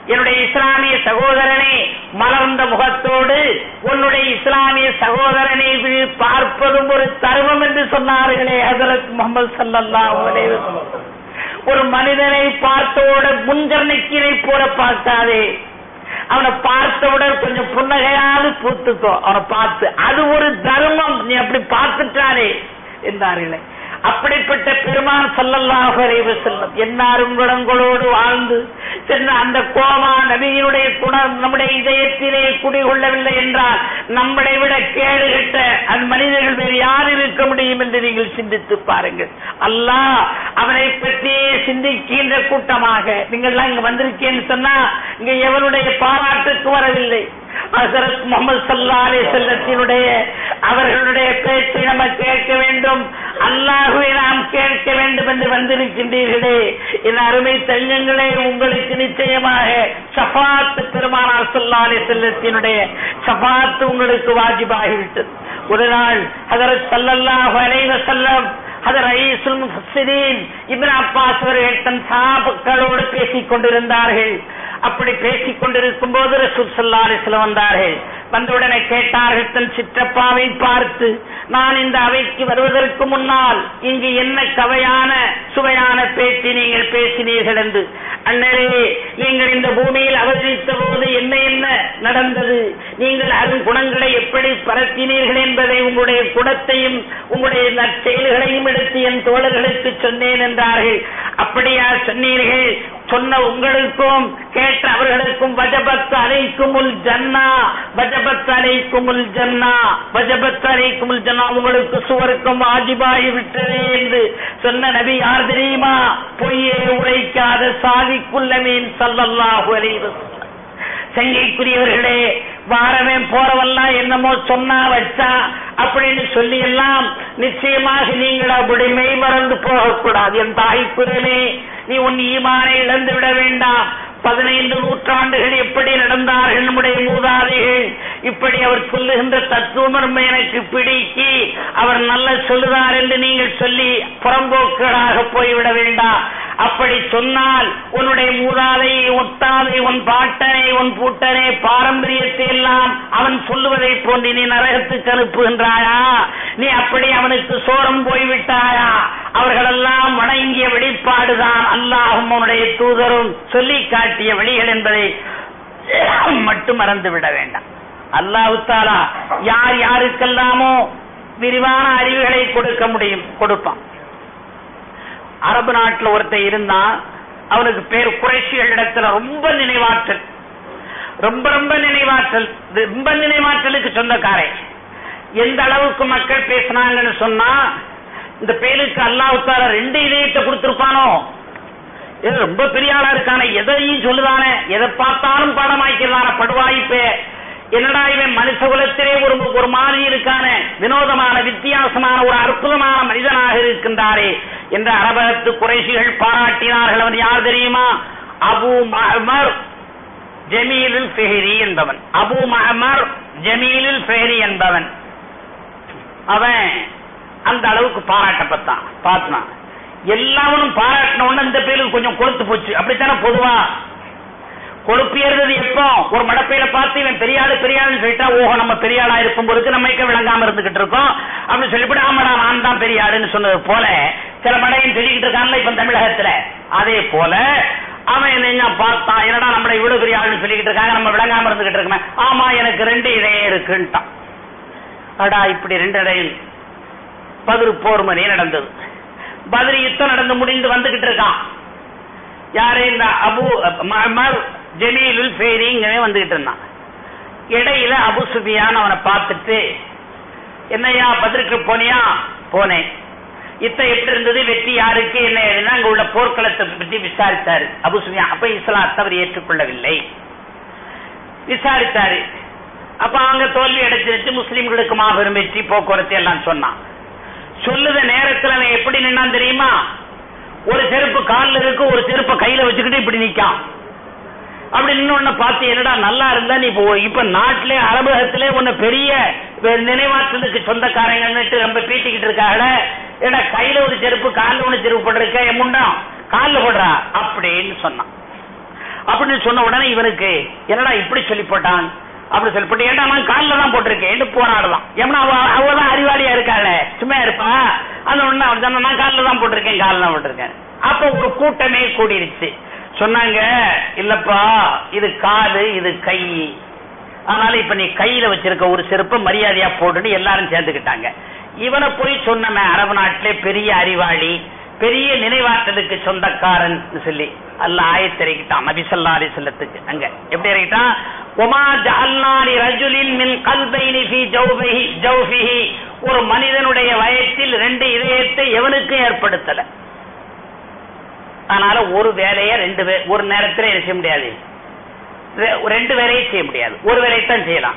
என்னுடைய இஸ்லாமிய சகோதரனே மலர்ந்த முகத்தோடு உன்னுடைய இஸ்லாமிய சகோதரனை வி- பார்ப்பதும் ஒரு தருமம் என்று சொன்னார்களே ஹசரத் முகமது சல்லல்லாஹு அலைஹி வஸல்லம். ஒரு மனிதனை பார்த்தோட முன்கரணைக்கினை போல பார்க்காதே அவனை பார்த்தவுடன் கொஞ்சம் புன்னகையாவது பூத்துக்கோ அவனை பார்த்து அது ஒரு தர்மம் நீ அப்படி பார்த்துட்டானே என்றார்களே அப்படிப்பட்ட பெருமான் சல்லல்லாஹு அலைஹி வஸல்லம் என்னாரும் குணங்களோடு வாழ்ந்து சென்ற அந்த கோமா நபியினுடைய குணம் நம்முடைய இதயத்திலே குடிகொள்ளவில்லை என்றால் நம்மளை விட கேடு கெட்ட அந்த மனிதர்கள் வேறு யார் இருக்க முடியும் என்று நீங்கள் சிந்தித்து பாருங்கள் அல்லாஹ் அவனை பற்றி சிந்திக்கின்ற கூட்டமாக நீங்கள்லாம் இங்க வந்திருக்கேன்னு சொன்னா இங்க எவனுடைய பாராட்டுக்கு வரவில்லை ஹசரத் முகமது சல்லா அலி செல்லத்தினுடைய அவர்களுடைய பேச்சை நம்ம கேட்க வேண்டும் அல்லாஹுவை நாம் கேட்க வேண்டும் என்று வந்திருக்கின்றீர்களே என் அருமை தஞ்சங்களே உங்களுக்கு நிச்சயமாக சஃபாத்து பெருமானார் சல்லா அலி செல்லத்தினுடைய சஃபாத்து உங்களுக்கு வாஜிபாகிவிட்டது ஒரு நாள் ஹதரத் சல்லல்லாஹு அலைஹி வஸல்லம் ஹதர் ரயீசுல் முஃபஸ்ஸிரீன் இப்னு அப்பாஸ் அவர்கள் தன் சஹாபாக்களோடு பேசிக் கொண்டிருந்தார்கள் அப்படி பேசிக் கொண்டிருக்கும் போது ரசூல் ஸல்லல்லாஹு அலைஹி வஸல்லம் வந்தார்கள் வந்தவுடனே கேட்டார்கள் தன் சிற்றப்பாவை பார்த்து நான் இந்த அவைக்கு வருவதற்கு முன்னால் இங்கு என்ன கவையான சுவையான பேச்சு நீங்கள் பேசினீர்கள் என்று அண்ணரே நீங்கள் இந்த பூமியில் அவதரித்த போது என்ன என்ன நடந்தது நீங்கள் அரும் குணங்களை எப்படி பரத்தினீர்கள் என்பதை உங்களுடைய குணத்தையும் உங்களுடைய நற்செயல்களையும் எடுத்து என் தோழர்களுக்கு சொன்னேன் என்றார்கள் அப்படியா சொன்னீர்கள் சொன்ன உங்களுக்கும் கேட்ட அவர்களுக்கும் வஜபத் அலைக்குமுல் ஜன்னா வஜபத் அலைக்குமுல் ஜன்னா வஜபத் அலைக்குமுல் ஜன்னா உங்களுக்கு சுவருக்கும் வாஜிபாகி விட்டது என்று சொன்ன நபி யார் தெரியுமா பொய்யே உரைக்காத சாதிக்குள்ள மீன் சல்லல்லாஹு அலைஹி வஸல்லம் சங்கைக்குரியவர்களே வாரவன் போறவெல்லாம் என்னமோ சொன்னா வச்சா அப்படின்னு சொல்லி எல்லாம் நிச்சயமாக நீங்கள் அப்படி மெய் மறந்து போகக்கூடாது என் தாய்க்குரலே நீ உன் ஈமானை இழந்து விட வேண்டாம் பதினைந்து நூற்றாண்டுகள் எப்படி நடந்தார்கள் நம்முடைய மூதாதைகள் இப்படி அவர் சொல்லுகின்ற தத்துவம் எனக்கு பிடிக்கி அவர் நல்ல சொல்லுதார் என்று நீங்கள் சொல்லி புறம்போக்குகளாக போய்விட வேண்டாம் அப்படி சொன்னால் உன்னுடைய மூதாதை ஒத்தாதை உன் பாட்டனை உன் பூட்டனை பாரம்பரியத்தை எல்லாம் அவன் சொல்லுவதை போன்று நீ நரகத்துக்கு அனுப்புகின்றாயா நீ அப்படி அவனுக்கு சோரம் போய்விட்டாயா அவர்களெல்லாம் வணங்கிய வெளிப்பாடுதான் அல்லாஹும் அவனுடைய தூதரும் சொல்லி காட்டிய வழிகள் என்பதை மட்டும் மறந்து விட வேண்டாம் அல்லாஹு தாலா யார் யாருக்கெல்லாமோ விரிவான அறிவுகளை கொடுக்க முடியும் கொடுப்பான் அரபு நாட்டுல ஒருத்தன் இருந்தான் அவனுக்கு பேர் குறைஷிகள் இடத்துல ரொம்ப நினைவாற்றல் ரொம்ப ரொம்ப நினைவாற்றல் ரொம்ப நினைவாற்றலுக்கு சொந்தக்காரன் எந்த அளவுக்கு மக்கள் பேசினாங்கன்னு சொன்னா இந்த பேருக்கு அல்லாஹால ரெண்டு இதயத்தை கொடுத்திருப்பானோ இது ரொம்ப பெரிய ஆளா இருக்கானே எதையும் சொல்லுதானே எதை பார்த்தாலும் பாடமாக்கிறான படுவாய்ப்பே என்னடா இவன் மனுஷ குலத்திலே ஒரு ஒரு மாதிரி இருக்கானே வினோதமான வித்தியாசமான ஒரு அற்புதமான மனிதனாக இருக்கின்றாரே என்ற அரபகத்து குறைசிகள் பாராட்டினார்கள் அவன் யார் தெரியுமா அபு மஹமர் ஜமீலுல் ஃபெஹரி என்பவன் அபு மஹமர் ஜமீலுல் ஃபெஹரி என்பவன் அவன் அந்த அளவுக்கு பாராட்டப்பட்டான் பார்த்தான் எல்லாவனும் பாராட்டின உடனே இந்த பேருக்கு கொஞ்சம் கொழுத்து போச்சு அப்படித்தானே பொதுவா கொழுப்பு ஏறுறது எப்போ ஒரு மடப்பையில பார்த்து இவன் பெரியாளு பெரியாளுன்னு சொல்லிட்டா ஓஹோ நம்ம பெரியாளா இருக்கும் பொழுது நம்மைக்க விளங்காம இருந்துகிட்டு இருக்கோம் அப்படின்னு சொல்லிவிட்டு ஆமாடா நான் தான் பெரியாளுன்னு சொன்னது போல சில மடையும் சொல்லிக்கிட்டு இருக்கான்ல இப்ப தமிழகத்துல அதே போல அவன் என்ன பார்த்தான் என்னடா நம்மளை இவ்வளவு பெரிய ஆளுன்னு சொல்லிக்கிட்டு இருக்காங்க நம்ம விளங்காம இருந்துகிட்டு இருக்கோமே ஆமா எனக்கு ரெண்டு இதயம் இருக்குன்ட்டான் அடா இப்படி ரெண்டு இடையில் பதிரு போர் மணி நடந்தது பதிரி யுத்தம் நடந்து முடிந்து வந்துகிட்டு இருக்கான் யாரு இந்த அபு மஹமர் ஜமீலுல் ஃபேரிங்கவே வந்துகிட்டு இருந்தான் இடையில அபு சுபியான் அவனை பார்த்துட்டு என்னையா பதிருக்கு போனியா போனேன் இத்த எப்படி இருந்தது வெற்றி யாருக்கு என்ன ஏதுன்னா அங்க உள்ள போர்க்களத்தை பற்றி விசாரித்தாரு அபு சுபியான் அப்ப இஸ்லாம் அவர் ஏற்றுக்கொள்ளவில்லை விசாரித்தாரு அப்ப அவங்க தோல்வி அடைச்சிருச்சு முஸ்லிம்களுக்கு மாபெரும் வெற்றி போக்குவரத்து எல்லாம் சொன்னான் சொல்லுத நேரத்துல அவன் எப்படி நின்னான் தெரியுமா ஒரு செருப்பு கால்ல இருக்கு ஒரு செருப்பை கையில வச்சுக்கிட்டு இப்படி நிக்கான் அப்படி நின்னு பார்த்து என்னடா நல்லா இருந்தா நீ இப்போ இப்ப நாட்டிலே அரபகத்திலே உன்ன பெரிய நினைவாற்றலுக்கு சொந்தக்காரங்கன்னுட்டு ரொம்ப பீட்டிக்கிட்டு இருக்காங்கள ஏடா கையில ஒரு செருப்பு கால்ல ஒண்ணு செருப்பு போட்டிருக்க என் முண்டம் கால்ல போடுறா அப்படின்னு சொன்னான் அப்படின்னு சொன்ன உடனே இவனுக்கு என்னடா இப்படி சொல்லி போட்டான் அப்படி சொல்லி போட்டு ஏன்டா நான் காலில் தான் போட்டிருக்கேன் போராடலாம் ஏன்னா அவ அவதான் அறிவாளியா இருக்காள சும்மா இருப்பா அந்த ஒண்ணு அவன் சொன்னா, நான் காலில் தான் போட்டிருக்கேன் காலில் தான் போட்டிருக்கேன் அப்ப ஒரு கூட்டமே கூடிருச்சு சொன்னாங்க இல்லப்பா இது காலு இது கை அதனால இப்ப நீ கையில வச்சிருக்க ஒரு செருப்பை மரியாதையா போட்டுட்டு எல்லாரும் சேர்ந்துக்கிட்டாங்க இவனை போய் சொன்னமே அரபு நாட்டிலே பெரிய அறிவாளி பெரிய நினைவாற்றலுக்கு சொந்தக்காரன் சொல்லி அல்ல ஆயத்திறக்கிட்டான் நபி ஸல்லல்லாஹு அலைஹி வஸல்லத்துக்கு அங்க எப்படி இறக்கிட்டான் ஒமா ஜஅல்னாலி ரஜுலின் மின் கல்பைனி ஃபீ ஜௌஃபிஹி ஜௌஃபிஹி ஒரு மனிதனுடைய வயத்தில் ரெண்டு இதயத்தை எவனுக்கும் ஏற்படுத்தல அதனால ஒரு வேலையை ரெண்டு வே- ஒரு நேரத்துல என்ன செய்ய முடியாது ரெ- ரெண்டு வேலையை செய்ய முடியாது ஒரு வேலையை தான் செய்யலாம்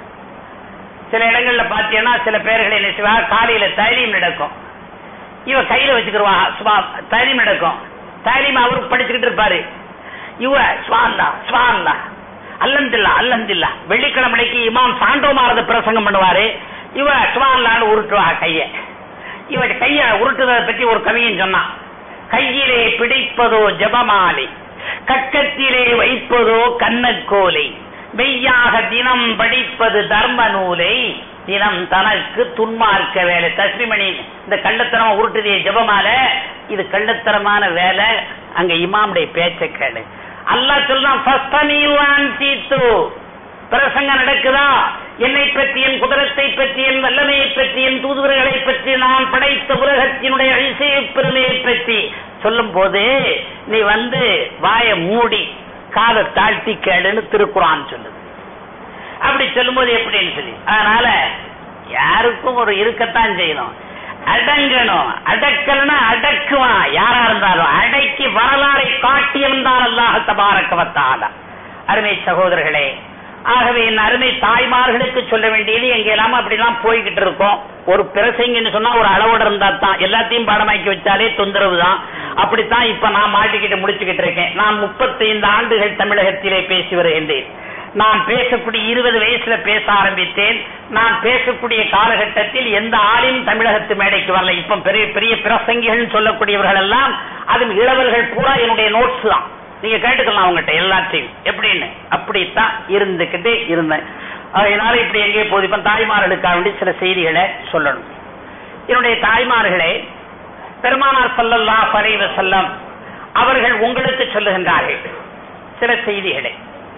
சில இடங்கள்ல பாத்தீங்கன்னா சில பேர்கள் என்ன செய்வா காலையில தைலீம் நடக்கும் இவ கையில வச்சுக்கிருவா சும்மா தைலீம் நடக்கும் தைலீம் அவரு படிச்சுக்கிட்டு இருப்பாரு இவ ஸ்வான்லா ஸ்வான்லா அல்லந்தில்லா அல்லந்தில்லா வெள்ளிக்கிழமைக்கு இமாம் சாண்டோமாரத பிரசங்கம் பண்ணுவாரு இவ ஸ்வான்லான்னு உருட்டுவா கைய இவ கைய உருட்டுறதை பத்தி ஒரு கவியன் சொன்னான் கையிலே பிடிப்பதோ ஜபமாலை கக்கத்திலே வைப்பதோ கண்ணக்கோலை மெய்யாக தினம் படிப்பது தர்ம நூலை தினம் தனக்கு துன்மார்க்க வேலை தஸ்மிமணி இந்த கள்ளத்தனம் உருட்டுதிய ஜபமால இது கள்ளத்தனமான வேலை அங்க இமாமுடைய பேச்ச கேளு அல்லாஹ் சொல்றான் "ஃபஸ்தமியுவான் தீத்து." பிரசங்கம் நடக்குதா என்னை பற்றி என் குதிரத்தை பற்றி என் வல்லமையை பற்றி என் தூதுவர்களை பற்றி நான் படைத்த உலகத்தினுடைய அதிசய பெருமையை பற்றி சொல்லும் போது நீ வந்து வாயை மூடி காதை தாழ்த்தி கேளுன்னு திருக்குறான் சொல்லுது அப்படி சொல்லும்போது எப்படின்னு சொல்லி அதனால யாருக்கும் ஒரு இருக்கத்தான் செய்யணும் அடங்கணும் அடக்கல்னா அடக்குவான் யாரா இருந்தாலும் அடக்கி வரலாறை காட்டியிருந்தான் அல்லாஹ் தபாரக்கவத்தால அருமை சகோதரர்களே ஆகவே என் அருமை தாய்மார்களுக்கு சொல்ல வேண்டியது எங்கெல்லாம் அப்படிலாம் போய்கிட்டு இருக்கோம் ஒரு பிரசங்கின்னு சொன்னா ஒரு அளவோட இருந்தா தான் எல்லாத்தையும் பாடமாக்கி வச்சாலே தொந்தரவு தான் அப்படித்தான் இப்ப நான் மாட்டிக்கிட்டு முடிச்சுக்கிட்டு இருக்கேன் நான் முப்பத்தைந்து ஆண்டுகள் தமிழகத்திலே பேசி வருகின்றேன் நான் பேசக்கூடிய இருபது வயசுல பேச ஆரம்பித்தேன் நான் பேசக்கூடிய காலகட்டத்தில் எந்த ஆளின் தமிழகத்து மேடைக்கு வரல இப்ப பெரிய பெரிய பிரசங்கிகள் சொல்லக்கூடியவர்கள் எல்லாம் அதுவும் இளவர்கள் பூரா என்னுடைய நோட்ஸ் தான் நீங்க கேட்டுக்கலாம் அவங்ககிட்ட எல்லாத்தையும் எப்படின்னு அப்படித்தான் இருந்துகிட்டே இருந்தேன் அதனால இப்படி எங்கே போகுது இப்ப தாய்மார்களுக்காக வேண்டி சில செய்திகளை சொல்லணும் என்னுடைய தாய்மார்களே பெருமானார் ஸல்லல்லாஹு அலைஹி வஸல்லம் அவர்கள் உங்களுக்கு சொல்லுகின்றார்கள் சில செய்திகளை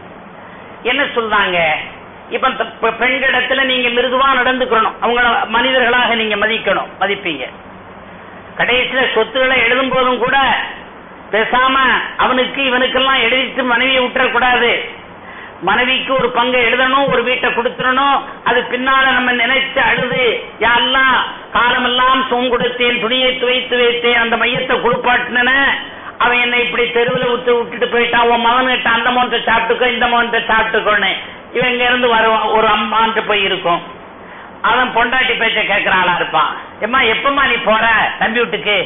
என்ன சொல்றாங்க இப்ப இந்த பெ- பெண்களிடத்துல நீங்க மிருதுவா நடந்துக்கணும் அவங்கள மனிதர்களாக நீங்க மதிக்கணும் மதிப்பீங்க கடைசியில சொத்துக்களை எழுதும் போதும் கூட பேசாம அவனுக்கு இவனுக்கெல்லாம் எழுதிட்டு மனைவியை விட்டுறக்கூடாது மனைவிக்கு ஒரு பங்கை எழுதணும் ஒரு வீட்டை கொடுத்துடணும் அது பின்னால நம்ம நினைச்சு அழுது யாரெல்லாம் காலமெல்லாம் சோம் கொடுத்தேன் துணியை துவைத்து வைத்தேன் அந்த மையத்தை குளிப்பாட்டின அவன் என்னை இப்படி தெருவில் விட்டு விட்டுட்டு போயிட்டான் உன் மகன்கிட்ட அந்த மோகத்தை சாப்பிட்டுக்கோ இந்த மோகத்தை சாப்பிட்டுக்கோன்னு இவன் இங்க இருந்து வருவான் ஒரு அம்மான்ட்டு போய் இருக்கும் அவன் பொண்டாட்டி பேச்ச கேட்கிற ஆளா இருப்பான் எம்மா எப்பமா நீ போற தம்பி வீட்டுக்கு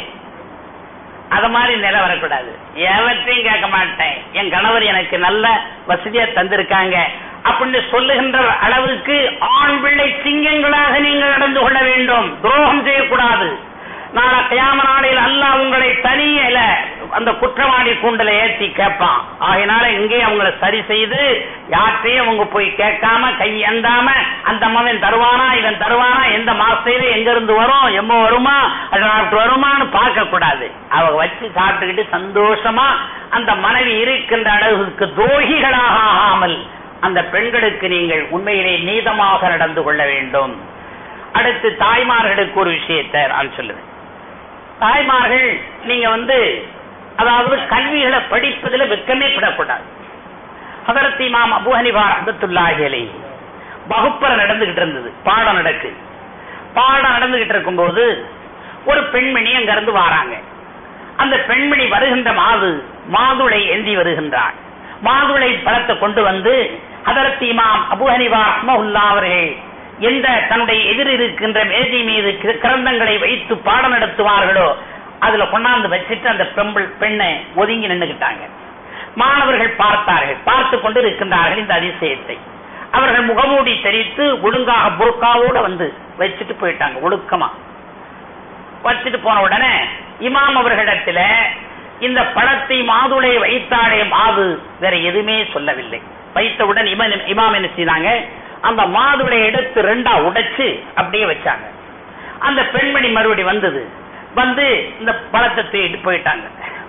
அத மாதிரி நிலை வரக்கூடாது எவற்றையும் கேட்க மாட்டேன் என் கணவர் எனக்கு நல்ல வசதியா தந்திருக்காங்க அப்படின்னு சொல்லுகின்ற அளவுக்கு ஆண் பிள்ளை சிங்கங்களாக நீங்கள் நடந்து கொள்ள வேண்டும் துரோகம் செய்யக்கூடாது நாளை கியாம நாளையில் அல்லாஹ் உங்களை தனியல அந்த குற்றவாளி கூண்டல ஏத்தி கேட்பான் ஆகையினால இங்கே அவங்கள சரி செய்து யார்கிட்டையும் அவங்க போய் கேட்காம கை ஏந்தாம அந்த மகன் தருவானா இவன் தருவானா எந்த மாசத்துல எங்க இருந்து வரும் எம்ம வருமா அது வருமான்னு பார்க்க கூடாது அவங்க வச்சு சாப்பிட்டுக்கிட்டு சந்தோஷமா அந்த மனைவி இருக்கின்ற அளவுக்கு துரோகிகளாக ஆகாமல் அந்த பெண்களுக்கு நீங்கள் உண்மையிலே நீதமாக நடந்து கொள்ள வேண்டும் அடுத்து தாய்மார்களுக்கு ஒரு விஷயத்தை நான் சொல்லுவேன் தாய்மார்கள் நீங்க வந்து அதாவது கல்விகளை படிப்பதில் வெக்கமே படக்கூடாது ஹதரத் இமாம் அபு ஹனிஃபா ரஹ்மத்துல்லாஹி அலைஹி வகுப்பறை நடந்துகிட்டு இருந்தது பாடம் நடக்கு பாடம் நடந்துகிட்டு இருக்கும்போது ஒரு பெண்மணி அங்க இருந்து வாராங்க அந்த பெண்மணி வருகின்ற மாது மாதுளை ஏந்தி வருகின்றாள் மாதுளை பழத்தை கொண்டு வந்து ஹதரத் இமாம் அபு ஹனிஃபா ரஹ்மஹுல்லா அவர்கள் எந்த தன்னுடைய எதிர் இருக்கின்ற மேஜை மீது கி- கிரந்தங்களை வைத்து பாடம் நடத்துவார்களோ அதுல கொண்டாந்து வச்சுட்டு அந்த பெண்பிள் பெண்ணை ஒதுங்கி நின்னுகிட்டாங்க மாணவர்கள் பார்த்தார்கள் பார்த்து கொண்டு இருக்கின்றார்கள் இந்த அதிசயத்தை அவர்கள் முகமூடி தெரித்து ஒழுங்காக புர்காவோட வந்து வச்சுட்டு போயிட்டாங்க ஒழுக்கமா வச்சுட்டு போன உடனே இமாம் அவர்களிடத்துல இந்த பழத்தை மாதுளை வைத்தாலே மாது வேற எதுவுமே சொல்லவில்லை வைத்தவுடன் இமாம் இமாம் என்ன செய்தாங்க அந்த மாதுளை எடுத்து ரெண்டா உடைச்சு அப்படியே வச்சாங்க அந்த பெண்மணி மறுபடி வந்தது வந்து இந்த பழத்தை தூக்கிட்டு போயிட்டாங்க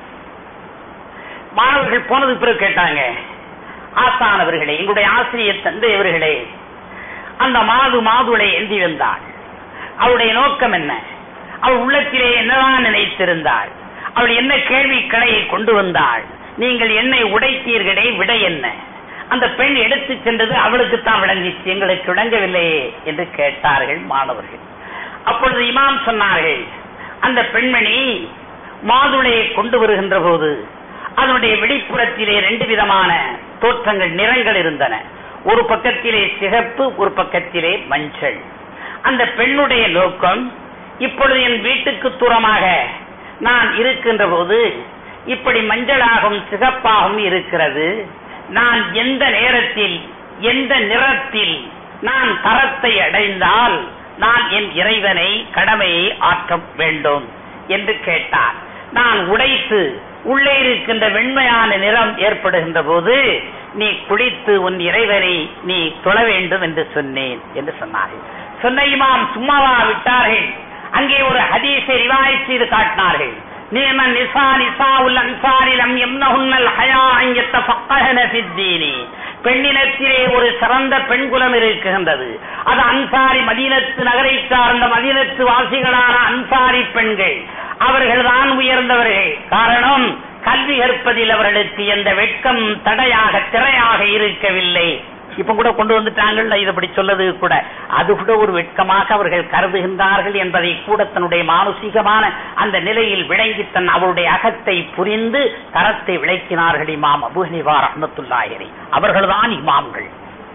மாணவர்கள் போனது பிறகு கேட்டாங்க ஆசானவர்களே எங்களுடைய ஆசிரியர் தந்தையவர்களே அந்த மாது மாதுளை எழுதி வந்தாள் அவளுடைய நோக்கம் என்ன அவள் உள்ளத்திலே என்னதான் நினைத்திருந்தாள் அவள் என்ன கேள்வி கடையை கொண்டு வந்தாள் நீங்கள் என்னை உடைத்தீர்களே விடை என்ன அந்த பெண் எடுத்து சென்றது அவளுக்கு தான் விளங்கிச்சு எங்களுக்கு விளங்கவில்லையே என்று கேட்டார்கள் மாணவர்கள் அப்பொழுது இமாம் சொன்னார்கள் அந்த பெண்மணி மாதுளையை கொண்டு வருகின்ற போது அதனுடைய வெளிப்புறத்திலே ரெண்டு விதமான தோற்றங்கள் நிறங்கள் இருந்தன ஒரு பக்கத்திலே சிகப்பு ஒரு பக்கத்திலே மஞ்சள் அந்த பெண்ணுடைய நோக்கம் இப்பொழுது என் வீட்டுக்கு தூரமாக நான் இருக்கின்ற போது இப்படி மஞ்சளாகவும் சிகப்பாகவும் இருக்கிறது நான் எந்த நேரத்தில் எந்த நிறத்தில் நான் தரத்தை அடைந்தால் நான் என் இறைவனை கடமையை ஆற்ற வேண்டும் என்று கேட்டார் நான் உடைத்து உள்ளே இருக்கின்ற வெண்மையான நிறம் ஏற்படுகின்ற போது நீ குளித்து உன் இறைவனை நீ தொழ வேண்டும் என்று சொன்னேன் என்று சொன்னார்கள் சொன்ன இமாம் சும்மாவா விட்டார்கள் அங்கே ஒரு ஹதீஸை ரிவாய் செய்து காட்டினார்கள் நியம நிசா நிசா உல் அன்சாரிலம் எம்னஹுன்னல் ஹயா அங்கத்த ஃபக்கஹன ஃபித்தீனி பெண்ணினத்திலே ஒரு சிறந்த பெண் குலம் இருக்கின்றது அது அன்சாரி மதீனத்து நகரை சார்ந்த மதீனத்து வாசிகளான அன்சாரி பெண்கள் அவர்கள் தான் உயர்ந்தவர்கள் காரணம் கல்வி கற்பதில் அவர்களுக்கு எந்த வெட்கம் தடையாக திரையாக இருக்கவில்லை இப்ப கூட கொண்டு வந்துட்டாங்கல்ல இது அப்படி சொல்லது கூட அது கூட ஒரு வெட்கமாக அவர்கள் கருதுகின்றார்கள் என்பதை கூட தன்னுடைய மானுசிகமான அந்த நிலையில் விளங்கி தன் அவருடைய அகத்தை புரிந்து தரத்தை விளக்கினார்கள் இமாம் அபுஹனிவா ரஹமத்துல்லாஹிரி அவர்கள்தான் இமாம்கள்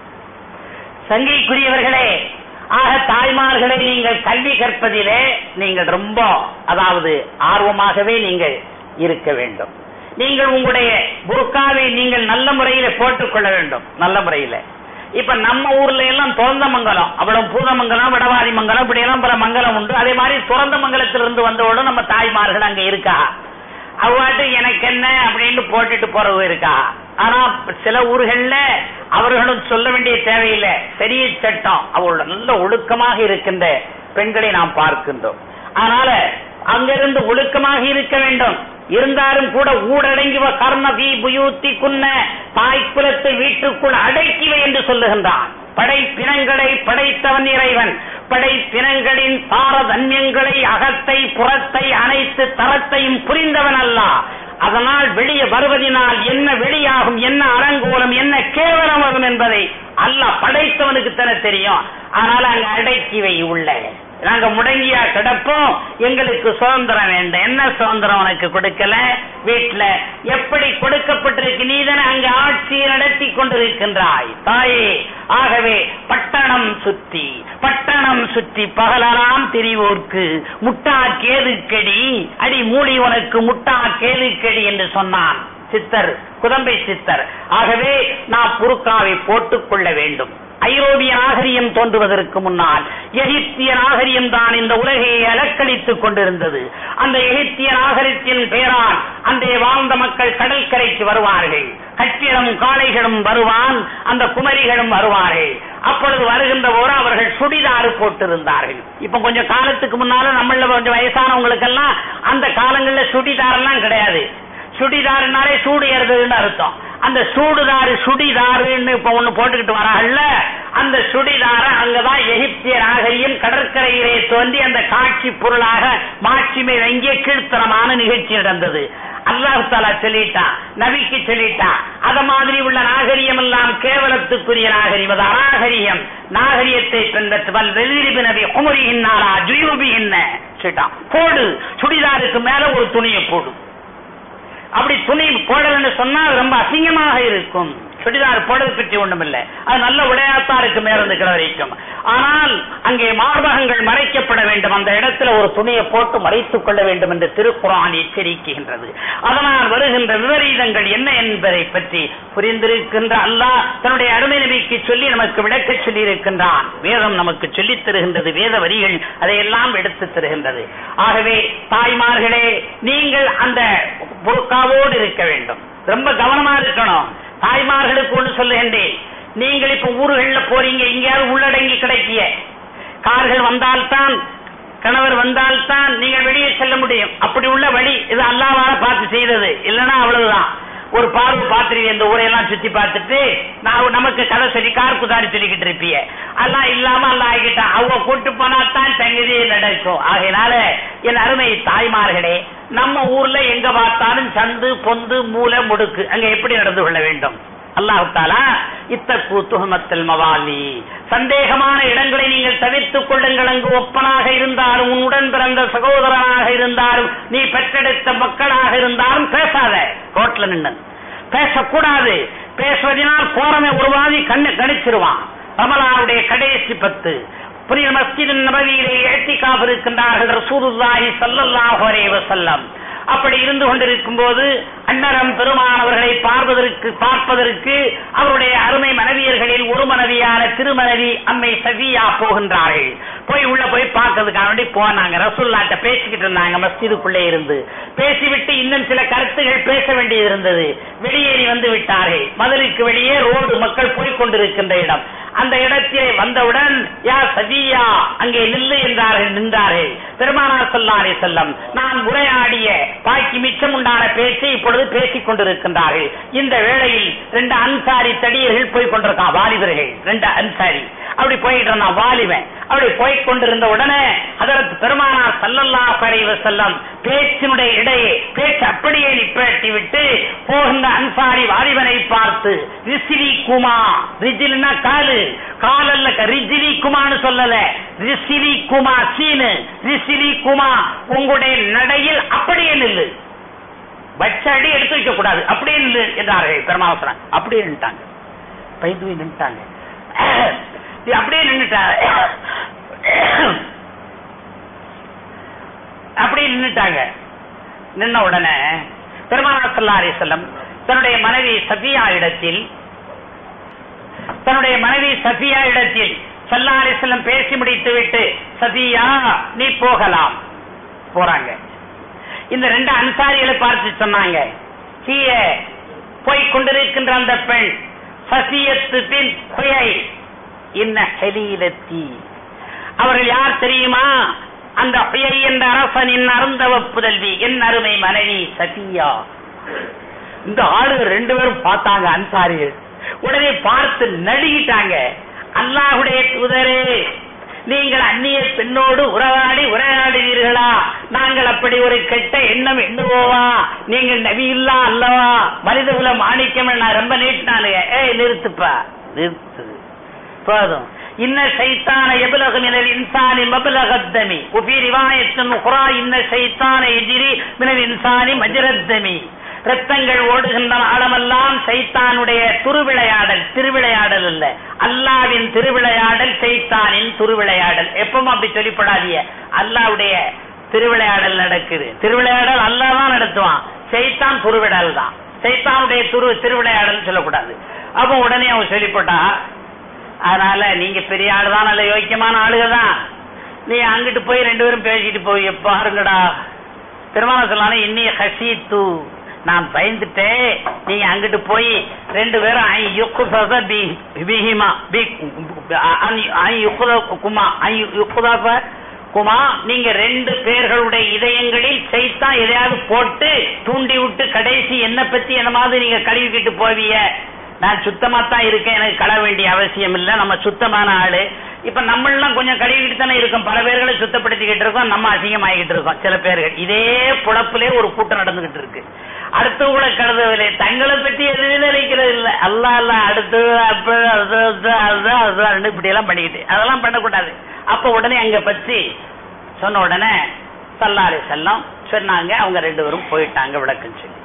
சங்கைக்குரியவர்களே ஆக தாய்மார்களை நீங்கள் கல்வி கற்பதிலே நீங்கள் ரொம்ப அதாவது ஆர்வமாகவே நீங்கள் இருக்க வேண்டும் நீங்கள் உங்களுடைய புர்காவை நீங்கள் நல்ல முறையில போட்டுக் கொள்ள வேண்டும் நல்ல முறையில இப்ப நம்ம ஊர்ல எல்லாம் திறந்த மங்கலம் அவ்வளவு பூதமங்கலம் வடவாதி மங்கலம் இப்படி எல்லாம் பல மங்கலம் உண்டு அதே மாதிரி திறந்த மங்கலத்திலிருந்து வந்தவளும் நம்ம தாய்மார்கள் அங்க இருக்கா அவ்வாட்டு எனக்கு என்ன அப்படின்னு போட்டுட்டு போறவங்க இருக்கா ஆனா சில ஊர்கள்ல அவர்களும் சொல்ல வேண்டிய தேவையில்லை பெரிய சட்டம் அவளோட நல்ல ஒழுக்கமாக இருக்கின்ற பெண்களை நாம் பார்க்கின்றோம் அதனால அங்கிருந்து ஒழுக்கமாக இருக்க வேண்டும் இருந்தாலும் கூட ஊடடங்கி கர்ணபி புயூத்தி குன்ன தாய்க்குலத்தை வீட்டுக்குள் அடக்கிவை என்று சொல்லுகின்றான் படைப்பினங்களை படைத்தவன் இறைவன் படைப்பினங்களின் தாரதன்யங்களை அகத்தை புறத்தை அனைத்து தரத்தையும் புரிந்தவன் அல்ல அதனால் வெளியே வருவதனால் என்ன வெளியாகும் என்ன அலங்கோலம் என்ன கேவலம் வரும் என்பதை அல்ல படைத்தவனுக்கு தானே தெரியும் அதனால அங்க அடக்கிவை உள்ள நாங்க முடங்கியா கிடப்போம் எங்களுக்கு சுதந்திரம் வேண்டும் என்ன சுதந்திரம் உனக்கு கொடுக்கல வீட்டுல எப்படி கொடுக்கப்பட்டிருக்கு நீதானே அங்க ஆட்சியை நடத்தி கொண்டிருக்கின்றாய் தாயே ஆகவே பட்டணம் சுத்தி பட்டணம் சுத்தி பகலலாம் திரிவோர்க்கு முட்டா கேதுக்கடி அடி மூடி உனக்கு முட்டா கேதுக்கடி என்று சொன்னான் சித்தர் குதம்பை சித்தர் ஆகவே நான் புருக்காவை போட்டுக் கொள்ள வேண்டும் ஐரோப்பிய நாகரியம் தோன்றுவதற்கு முன்னால் எகிப்திய நாகரியம் தான் இந்த உலகையை அலக்களித்துக் கொண்டிருந்தது அந்த எகிப்திய நாகரிகத்தின் பெயரால் அன்றே வாழ்ந்த மக்கள் கடற்கரைக்கு வருவார்கள் கட்டிடம் காளைகளும் வருவான் அந்த குமரிகளும் வருவார்கள் அப்பொழுது வருகின்ற போது அவர்கள் சுடிதாறு போட்டிருந்தார்கள் இப்ப கொஞ்சம் காலத்துக்கு முன்னால நம்மள கொஞ்சம் வயசானவங்களுக்கெல்லாம் அந்த காலங்கள்ல சுடிதார் எல்லாம் கிடையாது சுடிதாருனாலே சூடு ஏறுதுன்னு அர்த்தம் அந்த சூடுதாரு சுடிதாருன்னு இப்ப ஒண்ணு போட்டுக்கிட்டு வராங்கல்ல அந்த சுடிதார அங்கதான் எகிப்திய நாகரியம் கடற்கரையிலே தோன்றி அந்த காட்சி பொருளாக மாட்சிமை வங்கிய கீழ்த்தனமான நிகழ்ச்சி நடந்தது அல்லாஹு தாலா சொல்லிட்டான் நபிக்கு சொல்லிட்டான் அத மாதிரி உள்ள நாகரியம் எல்லாம் கேவலத்துக்குரிய நாகரியம் அது அநாகரியம் நாகரியத்தை பின்பற்றுவல் வெளிரிபு நபி குமரி இன்னாரா ஜுயூபி என்ன சொல்லிட்டான் போடு சுடிதாருக்கு மேல ஒரு துணியை போடு அப்படி துணி போடலன்னு சொன்னா அது ரொம்ப அசிங்கமாக இருக்கும் சுடிதார் போடுறது பற்றி ஒண்ணும் இல்லை அது நல்ல உடையாத்தான் இருக்கு மேல இருக்கிற வரைக்கும் ஆனால் அங்கே மார்பகங்கள் மறைக்கப்பட வேண்டும் அந்த இடத்துல ஒரு துணியை போட்டு மறைத்துக் கொள்ள வேண்டும் என்று திருக்குறான் எச்சரிக்கின்றது அதனால் வருகின்ற விபரீதங்கள் என்ன என்பதை பற்றி புரிந்திருக்கின்ற அல்லாஹ் தன்னுடைய அருமை நபிக்கு சொல்லி நமக்கு விளக்க சொல்லி இருக்கின்றான் வேதம் நமக்கு சொல்லித் தருகின்றது வேத வரிகள் அதையெல்லாம் எடுத்து தருகின்றது ஆகவே தாய்மார்களே நீங்கள் அந்த புர்காவோடு இருக்க வேண்டும் ரொம்ப கவனமா இருக்கணும் தாய்மார்களுக்கு ஒன்று சொல்லுகின்றேன் நீங்கள் இப்ப ஊர்கள்ல போறீங்க எங்கேயாவது உள்ளடங்கி கிடைக்கிய கார்கள் வந்தால்தான் கணவர் வந்தால்தான் நீங்கள் வெளியே செல்ல முடியும் அப்படி உள்ள வழி இது அல்லாவால பார்த்து செய்தது இல்லைன்னா அவ்வளவுதான் ஒரு பார்வை பார்த்துருவீங்க இந்த ஊரையெல்லாம் சுத்தி பார்த்துட்டு நான் நமக்கு கதை சொல்லி கார் குதாரி சொல்லிக்கிட்டு இருப்பிய எல்லாம் இல்லாம எல்லாம் ஆகிட்டா அவங்க கூட்டு போனா தான் தங்குதியே நடக்கும் ஆகையினால என் அருமை தாய்மார்களே நம்ம ஊர்ல எங்க பார்த்தாலும் சந்து பொந்து மூலை முடுக்கு அங்க எப்படி நடந்து கொள்ள வேண்டும் அல்லாஹு தாலா இத்தக்கு துஹமத்தில் மவாலி சந்தேகமான இடங்களை நீங்கள் தவிர்த்துக் கொள்ளுங்கள் அங்கு ஒப்பனாக இருந்தாலும் உன்னுடன் பிறந்த சகோதரனாக இருந்தாலும் நீ பெற்றெடுத்த மக்களாக இருந்தாலும் பேசாத ரோட்ல நின்று பேசக்கூடாது பேசுவதனால் போறமை உருவாதி கண்ணு கணிச்சிருவான் ரமலானுடைய கடைசி பத்து புனித மஸ்ஜித் நபவியிலே ஏத்திக்காப் இருக்கின்றார்கள் ரசூலுல்லாஹி ஸல்லல்லாஹு அலைஹி வஸல்லம் அப்படி இருந்து கொண்டிருக்கும் போது அன்னரம் பெருமானவர்களை பார்ப்பதற்கு பார்ப்பதற்கு அவருடைய அருமை மனைவியர்களில் ஒரு மனைவியான திருமனைவி அம்மை சவியா போகின்றார்கள் போய் உள்ள போய் பார்க்கறதுக்காக வேண்டி போனாங்க ரசூல்லாட்ட பேசிக்கிட்டு இருந்தாங்க மஸ்ஜிதுக்குள்ளே இருந்து பேசிவிட்டு இன்னும் சில கருத்துகள் பேச வேண்டியது இருந்தது வெளியேறி வந்து விட்டார்கள் மதுரைக்கு வெளியே ரோடு மக்கள் போய் கொண்டிருக்கின்ற இடம் அந்த இடத்திலே வந்தவுடன் யா சதியா அங்கே நில்லு என்றார்கள் நின்றார்கள் பெருமானார் சொல்லாரே செல்லம் நான் உரையாடிய பாக்கி மிச்சம் உண்டான பேச்சை இப்பொழுது பேசிக் கொண்டிருக்கின்றார்கள் இந்த வேளையில் ரெண்டு அன்சாரி தடியர்கள் போய் கொண்டிருக்கான் வாலிபர்கள் ரெண்டு அன்சாரி அப்படி போயிட்டு இருந்தான் வாலிபன் அப்படி போய் கொண்டிருந்த உடனே அதற்கு பெருமானார் சல்லல்லா பரைவ செல்லம் பேச்சினுடைய இடையே பேச்சு அப்படியே நிப்பாட்டி விட்டு போகின்ற அன்சாரி வாலிபனை பார்த்து ரிசிலி குமா ரிஜில்னா காலு காலல்ல ரிஜிலி குமான்னு சொல்லல ரிசிலி குமா சீனு ரிசிலி குமா உங்களுடைய நடையில் அப்படியே நில்லு வச்ச அடி எடுத்து வைக்க கூடாது அப்படியே நில்லு என்றார்கள் பெருமாவசரம் அப்படியே நின்ட்டாங்க பயந்து நின்ட்டாங்க இது அப்படியே நின்னுட்டாங்க அப்படியே நின்னுட்டாங்க நின்ன உடனே பெருமானார் ஸல்லல்லாஹு அலைஹி வஸல்லம் தன்னுடைய மனைவி சஃபியா இடத்தில் தன்னுடைய மனைவி சஃபியா இடத்தில் ஸல்லல்லாஹு அலைஹி வஸல்லம் பேசி முடித்து விட்டு சஃபியா நீ போகலாம் போறாங்க இந்த ரெண்டு அன்சாரிகளை பார்த்து சொன்னாங்க கீழ போய் கொண்டிருக்கின்ற அந்த பெண் சசியத்து பின் குயை இன்ன ஹெலீலத்தி அவர்கள் யார் தெரியுமா அந்த குயை என்ற அரசனின் அருந்தவ புதல்வி என் அருமை மனைவி சசியா இந்த ஆளுங்க ரெண்டு பேரும் பார்த்தாங்க அன்சாரிகள் உடனே பார்த்து நடுங்கிட்டாங்க அல்லாஹுடைய தூதரே நீங்கள் அந்நிய பெண்ணோடு உறவாடி உரையாடுவீர்களா நாங்கள் அப்படி ஒரு கெட்ட எண்ணம் எண்ணுவோவா நீங்கள் நபியில்லா அல்லவா மனிதகுல மாணிக்கம் நான் ரொம்ப நீட்டினானுங்க ஏய் நிறுத்துப்பா நிறுத்து போதும் இன்ன சைத்தான எபுலக மினல் இன்சானி மபுலகத்தமி உபி ரிவாயத்தின் உஹ்ரா இன்ன சைத்தான எஜிரி மினல் இன்சானி மஜரத்தமி ரத்தங்கள் ஓடுகின்ற ஆழமெல்லாம் சைத்தானுடைய துருவிளையாடல் திருவிளையாடல் அல்ல அல்லாவின் திருவிளையாடல் சைத்தானின் துருவிளையாடல் எப்பவும் அப்படி சொல்லிப்படாதீங்க அல்லாவுடைய திருவிளையாடல் நடக்குது திருவிளையாடல் அல்லா தான் நடத்துவான் சைத்தான் துருவிடல் தான் சைத்தானுடைய துரு திருவிளையாடல் சொல்லக்கூடாது அப்போ உடனே அவன் சொல்லிப்பட்டா அதனால நீங்க பெரிய ஆளு தான் நல்ல யோக்கியமான ஆளுக தான் நீ அங்கிட்டு போய் ரெண்டு பேரும் பேசிட்டு போய் பாருங்கடா திருமண சொல்லானே இன்னி ஹசீத்து நான் பயந்துட்டேன் நீங்க அங்கிட்டு போய் ரெண்டு பேரும் ஐ யுக்குதத பி பிஹிமா பி ஐ யுக்குத குமா ஐ யுக்குதப குமா நீங்க ரெண்டு பேர்களுடைய இதயங்களில் செய்தா எதையாவது போட்டு தூண்டி விட்டு கடைசி என்ன பத்தி என்ன மாதிரி நீங்க கழுவிக்கிட்டு போவீங்க நான் சுத்தமா தான் இருக்கேன் எனக்கு கழுவ வேண்டிய அவசியம் இல்ல நம்ம சுத்தமான ஆளு இப்ப நம்மளாம் கொஞ்சம் கழுவிக்கிட்டு தானே இருக்கோம் பல பேர்களை சுத்தப்படுத்திக்கிட்டு இருக்கோம் நம்ம அசிங்கமாகிட்டு இருக்கோம் சில பேர்கள் இதே புழப்பிலே ஒரு கூட்டம் நடந்துகிட்டு இருக்கு அடுத்தவங்களை கருதவில்லை தங்களை பத்தி எதுவும் நினைக்கிறது இல்ல அல்லா அல்ல அடுத்து அப்ப அது அது அது அது அது இப்படி எல்லாம் பண்ணிக்கிட்டு அதெல்லாம் பண்ணக்கூடாது அப்ப உடனே அங்க பத்தி சொன்ன உடனே சல்லாரி செல்லம் சொன்னாங்க அவங்க ரெண்டு பேரும் போயிட்டாங்க விளக்கம் சொல்லி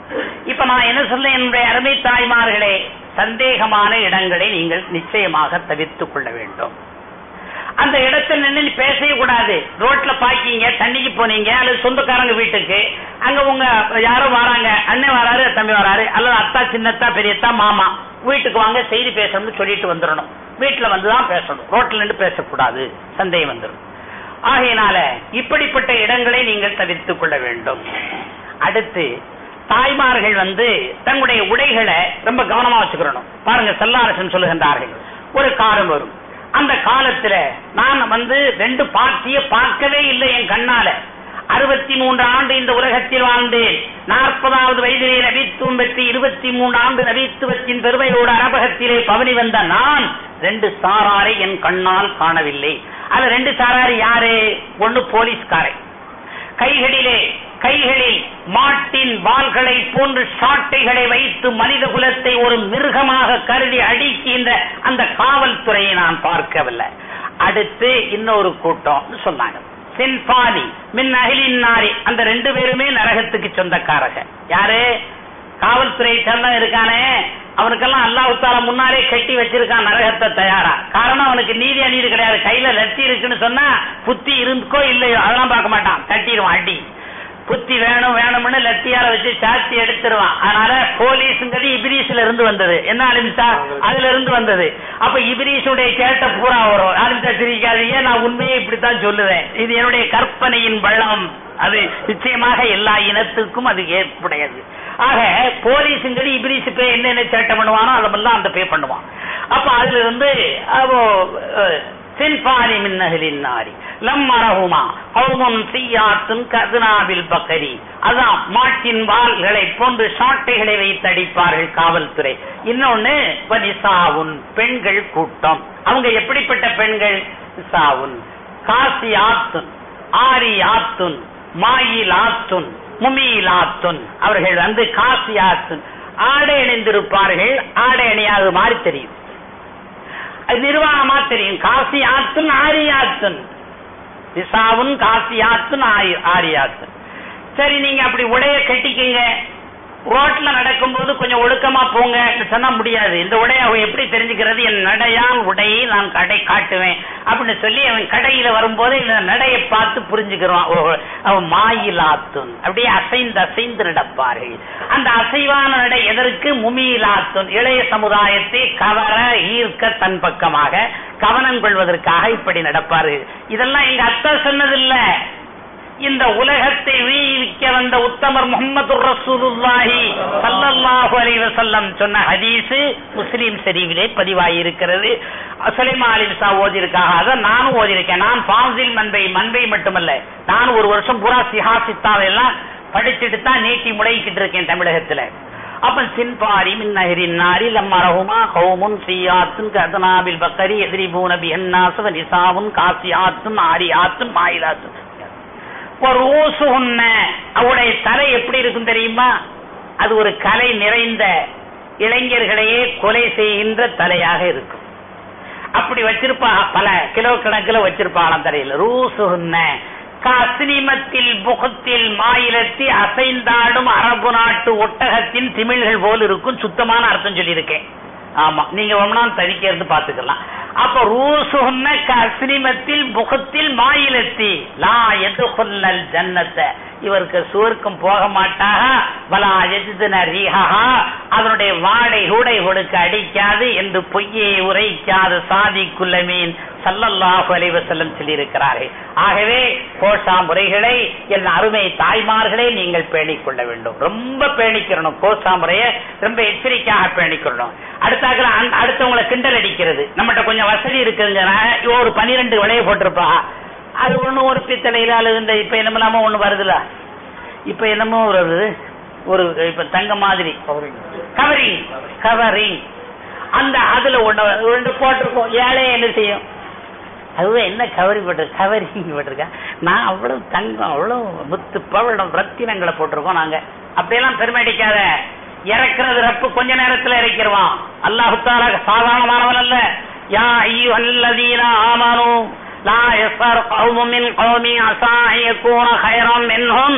இப்ப நான் என்ன சொல்ல என்னுடைய அருமை தாய்மார்களே சந்தேகமான இடங்களை நீங்கள் நிச்சயமாக தவிர்த்துக் கொள்ள வேண்டும் அந்த இடத்துல நின்று நீ பேசவே கூடாது ரோட்ல பாக்கிங்க தண்ணிக்கு போனீங்க அல்லது சொந்தக்காரங்க வீட்டுக்கு அங்க உங்க யாரோ வராங்க அண்ணன் வராரு தம்பி வராரு அல்லது அத்தா சின்னத்தா பெரியத்தா மாமா வீட்டுக்கு வாங்க செய்தி பேசணும்னு சொல்லிட்டு வந்துடணும் வீட்டுல வந்துதான் பேசணும் ரோட்ல நின்று பேசக்கூடாது சந்தேகம் வந்துடும் ஆகையினால இப்படிப்பட்ட இடங்களை நீங்கள் தவிர்த்துக் கொள்ள வேண்டும் அடுத்து தாய்மார்கள் வந்து தங்களுடைய உடைகளை ரொம்ப கவனமா வச்சுக்கிறணும் பாருங்க செல்லாரசன் சொல்லுகின்றார்கள் ஒரு காலம் வரும் அந்த காலத்துல நான் வந்து ரெண்டு பார்ட்டிய பார்க்கவே இல்லை என் கண்ணால அறுபத்தி மூன்று ஆண்டு இந்த உலகத்தில் வாழ்ந்தேன் நாற்பதாவது வயதிலே நபித்துவம் பெற்று இருபத்தி மூன்று ஆண்டு நபித்துவத்தின் பெருமையோடு அரபகத்திலே பவனி வந்த நான் ரெண்டு சாராரை என் கண்ணால் காணவில்லை அது ரெண்டு சாரார் யாரு ஒன்னு போலீஸ்காரை கைகளிலே கைகளில் மாட்டின் வாள்களை போன்று சாட்டைகளை வைத்து மனித குலத்தை ஒரு மிருகமாக கருதி அடிக்கின்ற அந்த காவல்துறையை நான் பார்க்கவில்லை அடுத்து இன்னொரு கூட்டம் சொன்னாங்க சின்பானி மின் அகிலின் நாரி அந்த ரெண்டு பேருமே நரகத்துக்கு சொந்தக்காரங்க யாரு காவல்துறை சேர்ந்தவன் இருக்கானே அவனுக்கெல்லாம் அல்லாஹால முன்னாலே கட்டி வச்சிருக்கான் நரகத்தை தயாரா காரணம் அவனுக்கு நீதி அநீதி கிடையாது கையில லத்தி இருக்குன்னு சொன்னா புத்தி இருக்கோ இல்லையோ அதெல்லாம் பார்க்க மாட்டான் தட்டிடுவான் அடி புத்தி வேணும் வேணும்னு லத்தியால வச்சு சாத்தி எடுத்துருவான் அதனால போலீஸ்ங்கிறது இபிரிஸ்ல இருந்து வந்தது என்ன ஆரம்பிச்சா அதுல இருந்து வந்தது அப்ப இபிரிசுடைய கேட்ட பூரா வரும் ஆரம்பிச்சா சிரிக்காதீங்க நான் உண்மையை இப்படித்தான் சொல்லுவேன் இது என்னுடைய கற்பனையின் வள்ளம் அது நிச்சயமாக எல்லா இனத்துக்கும் அது ஏற்புடையது ஆக போலீஸுங்கிறது இபிரிசு பே என்னென்ன சேட்டை பண்ணுவானோ அதெல்லாம் அந்த பே பண்ணுவான் அப்ப அதுல இருந்து அவோ சின்பாரி மின்னகலின் நாரி லம்மரகுமா கௌமும் செய்யாத்தும் கதுனாவில் பக்கரி அதான் மாட்டின் வாள்களை போன்று சாட்டைகளை வைத்து அடிப்பார்கள் காவல்துறை இன்னொன்னு வனிசாவுன் பெண்கள் கூட்டம் அவங்க எப்படிப்பட்ட பெண்கள் சாவுன் காசி ஆத்துன் ஆரி ஆத்துன் மாயில் ஆத்துன் முமியில் ஆத்துன் அவர்கள் வந்து காசி ஆத்துன் ஆடை அணிந்திருப்பார்கள் ஆடை அணியாது மாதிரி தெரியும் அது நிர்வாணமா தெரியும் காசி ஆத்துன் ஆரியாத்துன் விசாவுன் காசி ஆத்துன் ஆரியாத்துன் சரி நீங்க அப்படி உடைய கட்டிக்கங்க ரோட்ல நடக்கும்போது கொஞ்சம் ஒழுக்கமா போங்க சொன்னா முடியாது இந்த உடைய அவன் எப்படி தெரிஞ்சுக்கிறது என் நடையான் உடையை நான் கடை காட்டுவேன் அப்படின்னு சொல்லி அவன் கடையில வரும்போது இந்த நடையை பார்த்து புரிஞ்சுக்கிறான் அவன் மாயிலாத்துன் அப்படியே அசைந்து அசைந்து நடப்பார்கள் அந்த அசைவான நடை எதற்கு முமியிலாத்துன் இளைய சமுதாயத்தை கவர ஈர்க்க தன் பக்கமாக கவனம் கொள்வதற்காக இப்படி நடப்பார்கள் இதெல்லாம் எங்க அத்தை சொன்னதில்லை இந்த உலகத்தை வீழ்விக்க வந்த உத்தமர் முகமது ரசூலுல்லாஹி சல்லல்லாஹு அலைஹி வஸல்லம் சொன்ன ஹதீஸ் முஸ்லிம் ஷரீஃபிலே பதிவாகி இருக்கிறது சுலைமா அலிசா ஓதி இருக்காக அதை நானும் ஓதி இருக்கேன் நான் பாசில் மன்பை மன்பை மட்டுமல்ல நான் ஒரு வருஷம் புறா சிஹாசித்தாவை எல்லாம் படிச்சுட்டு தான் நீட்டி முடங்கிட்டு இருக்கேன் தமிழகத்துல அப்ப சின்பாரி மின் நகரின் நாரி லம்மரஹுமா கௌமுன் சியாத்துன் கதனாபில் பக்கரி எதிரிபூன பிஹன்னாசவ நிசாவுன் காசியாத்துன் ஆரியாத்துன் மாயிலாத்துன் அவருடைய தலை எப்படி இருக்கும் தெரியுமா அது ஒரு கலை நிறைந்த இளைஞர்களையே கொலை செய்கின்ற தலையாக இருக்கும் அப்படி வச்சிருப்பா பல கிலோ கணக்கில் வச்சிருப்பாளாம் தலையில் ரூசுன்ன கசினிமத்தில் புகத்தில் மாயிலத்தி அசைந்தாடும் அரபு நாட்டு ஒட்டகத்தின் திமிழ்கள் போல் இருக்கும் சுத்தமான அர்த்தம் சொல்லியிருக்கேன் ஆமா நீங்க வேணாலும் தவிக்கிறது பாத்துக்கலாம் அப்ப ரூசுன்ன கசினிமத்தில் முகத்தில் மாயிலத்தி லா எது கொல்லல் ஜன்னத்தை இவருக்கு சுவர்க்கம் போக மாட்டாக வலா எஜிதன ரீஹா அதனுடைய வாடை ஹூடை கொடுக்க அடிக்காது என்று பொய்யை உரைக்காத சாதி குல்லமீன் சல்லல்லாஹு அலைவ செல்லம் சொல்லியிருக்கிறார்கள் ஆகவே கோஷா முறைகளை என் அருமை தாய்மார்களை நீங்கள் பேணிக் கொள்ள வேண்டும் ரொம்ப பேணிக்கிறணும் கோஷா முறையை ரொம்ப எச்சரிக்கையாக பேணிக்கொள்ளணும் அடுத்தாக்கில் அடுத்தவங்களை கிண்டல் அடிக்கிறது நம்மகிட்ட கொஞ்சம் வசதி இருக்குங்க ஒரு பனிரெண்டு விலையை போட்டிருப்பா அது ஒண்ணு ஒரு பித்தளையில அல்லது இந்த இப்ப என்னமோ ஒண்ணு வருதுல இப்ப என்னமோ வருது ஒரு இப்ப தங்க மாதிரி கவரிங் கவரிங் அந்த அதுல ஒண்ணு ரெண்டு போட்டிருக்கோம் ஏழை என்ன செய்யும் அதுவும் என்ன கவரி போட்டு கவரிங் போட்டிருக்கா நான் அவ்வளவு தங்கம் அவ்வளவு முத்து பவளம் ரத்தினங்களை போட்டிருக்கோம் நாங்க அப்படியெல்லாம் பெருமை அடிக்காத இறக்குறது ரப்பு கொஞ்ச நேரத்துல இறக்கிடுவான் அல்லாஹு தாலா சாதாரணமானவன் அல்ல யா ஐயோ அல்லதீன ஆமானோ لا يسخر قوم من قوم عسى أن يكون خيرا منهم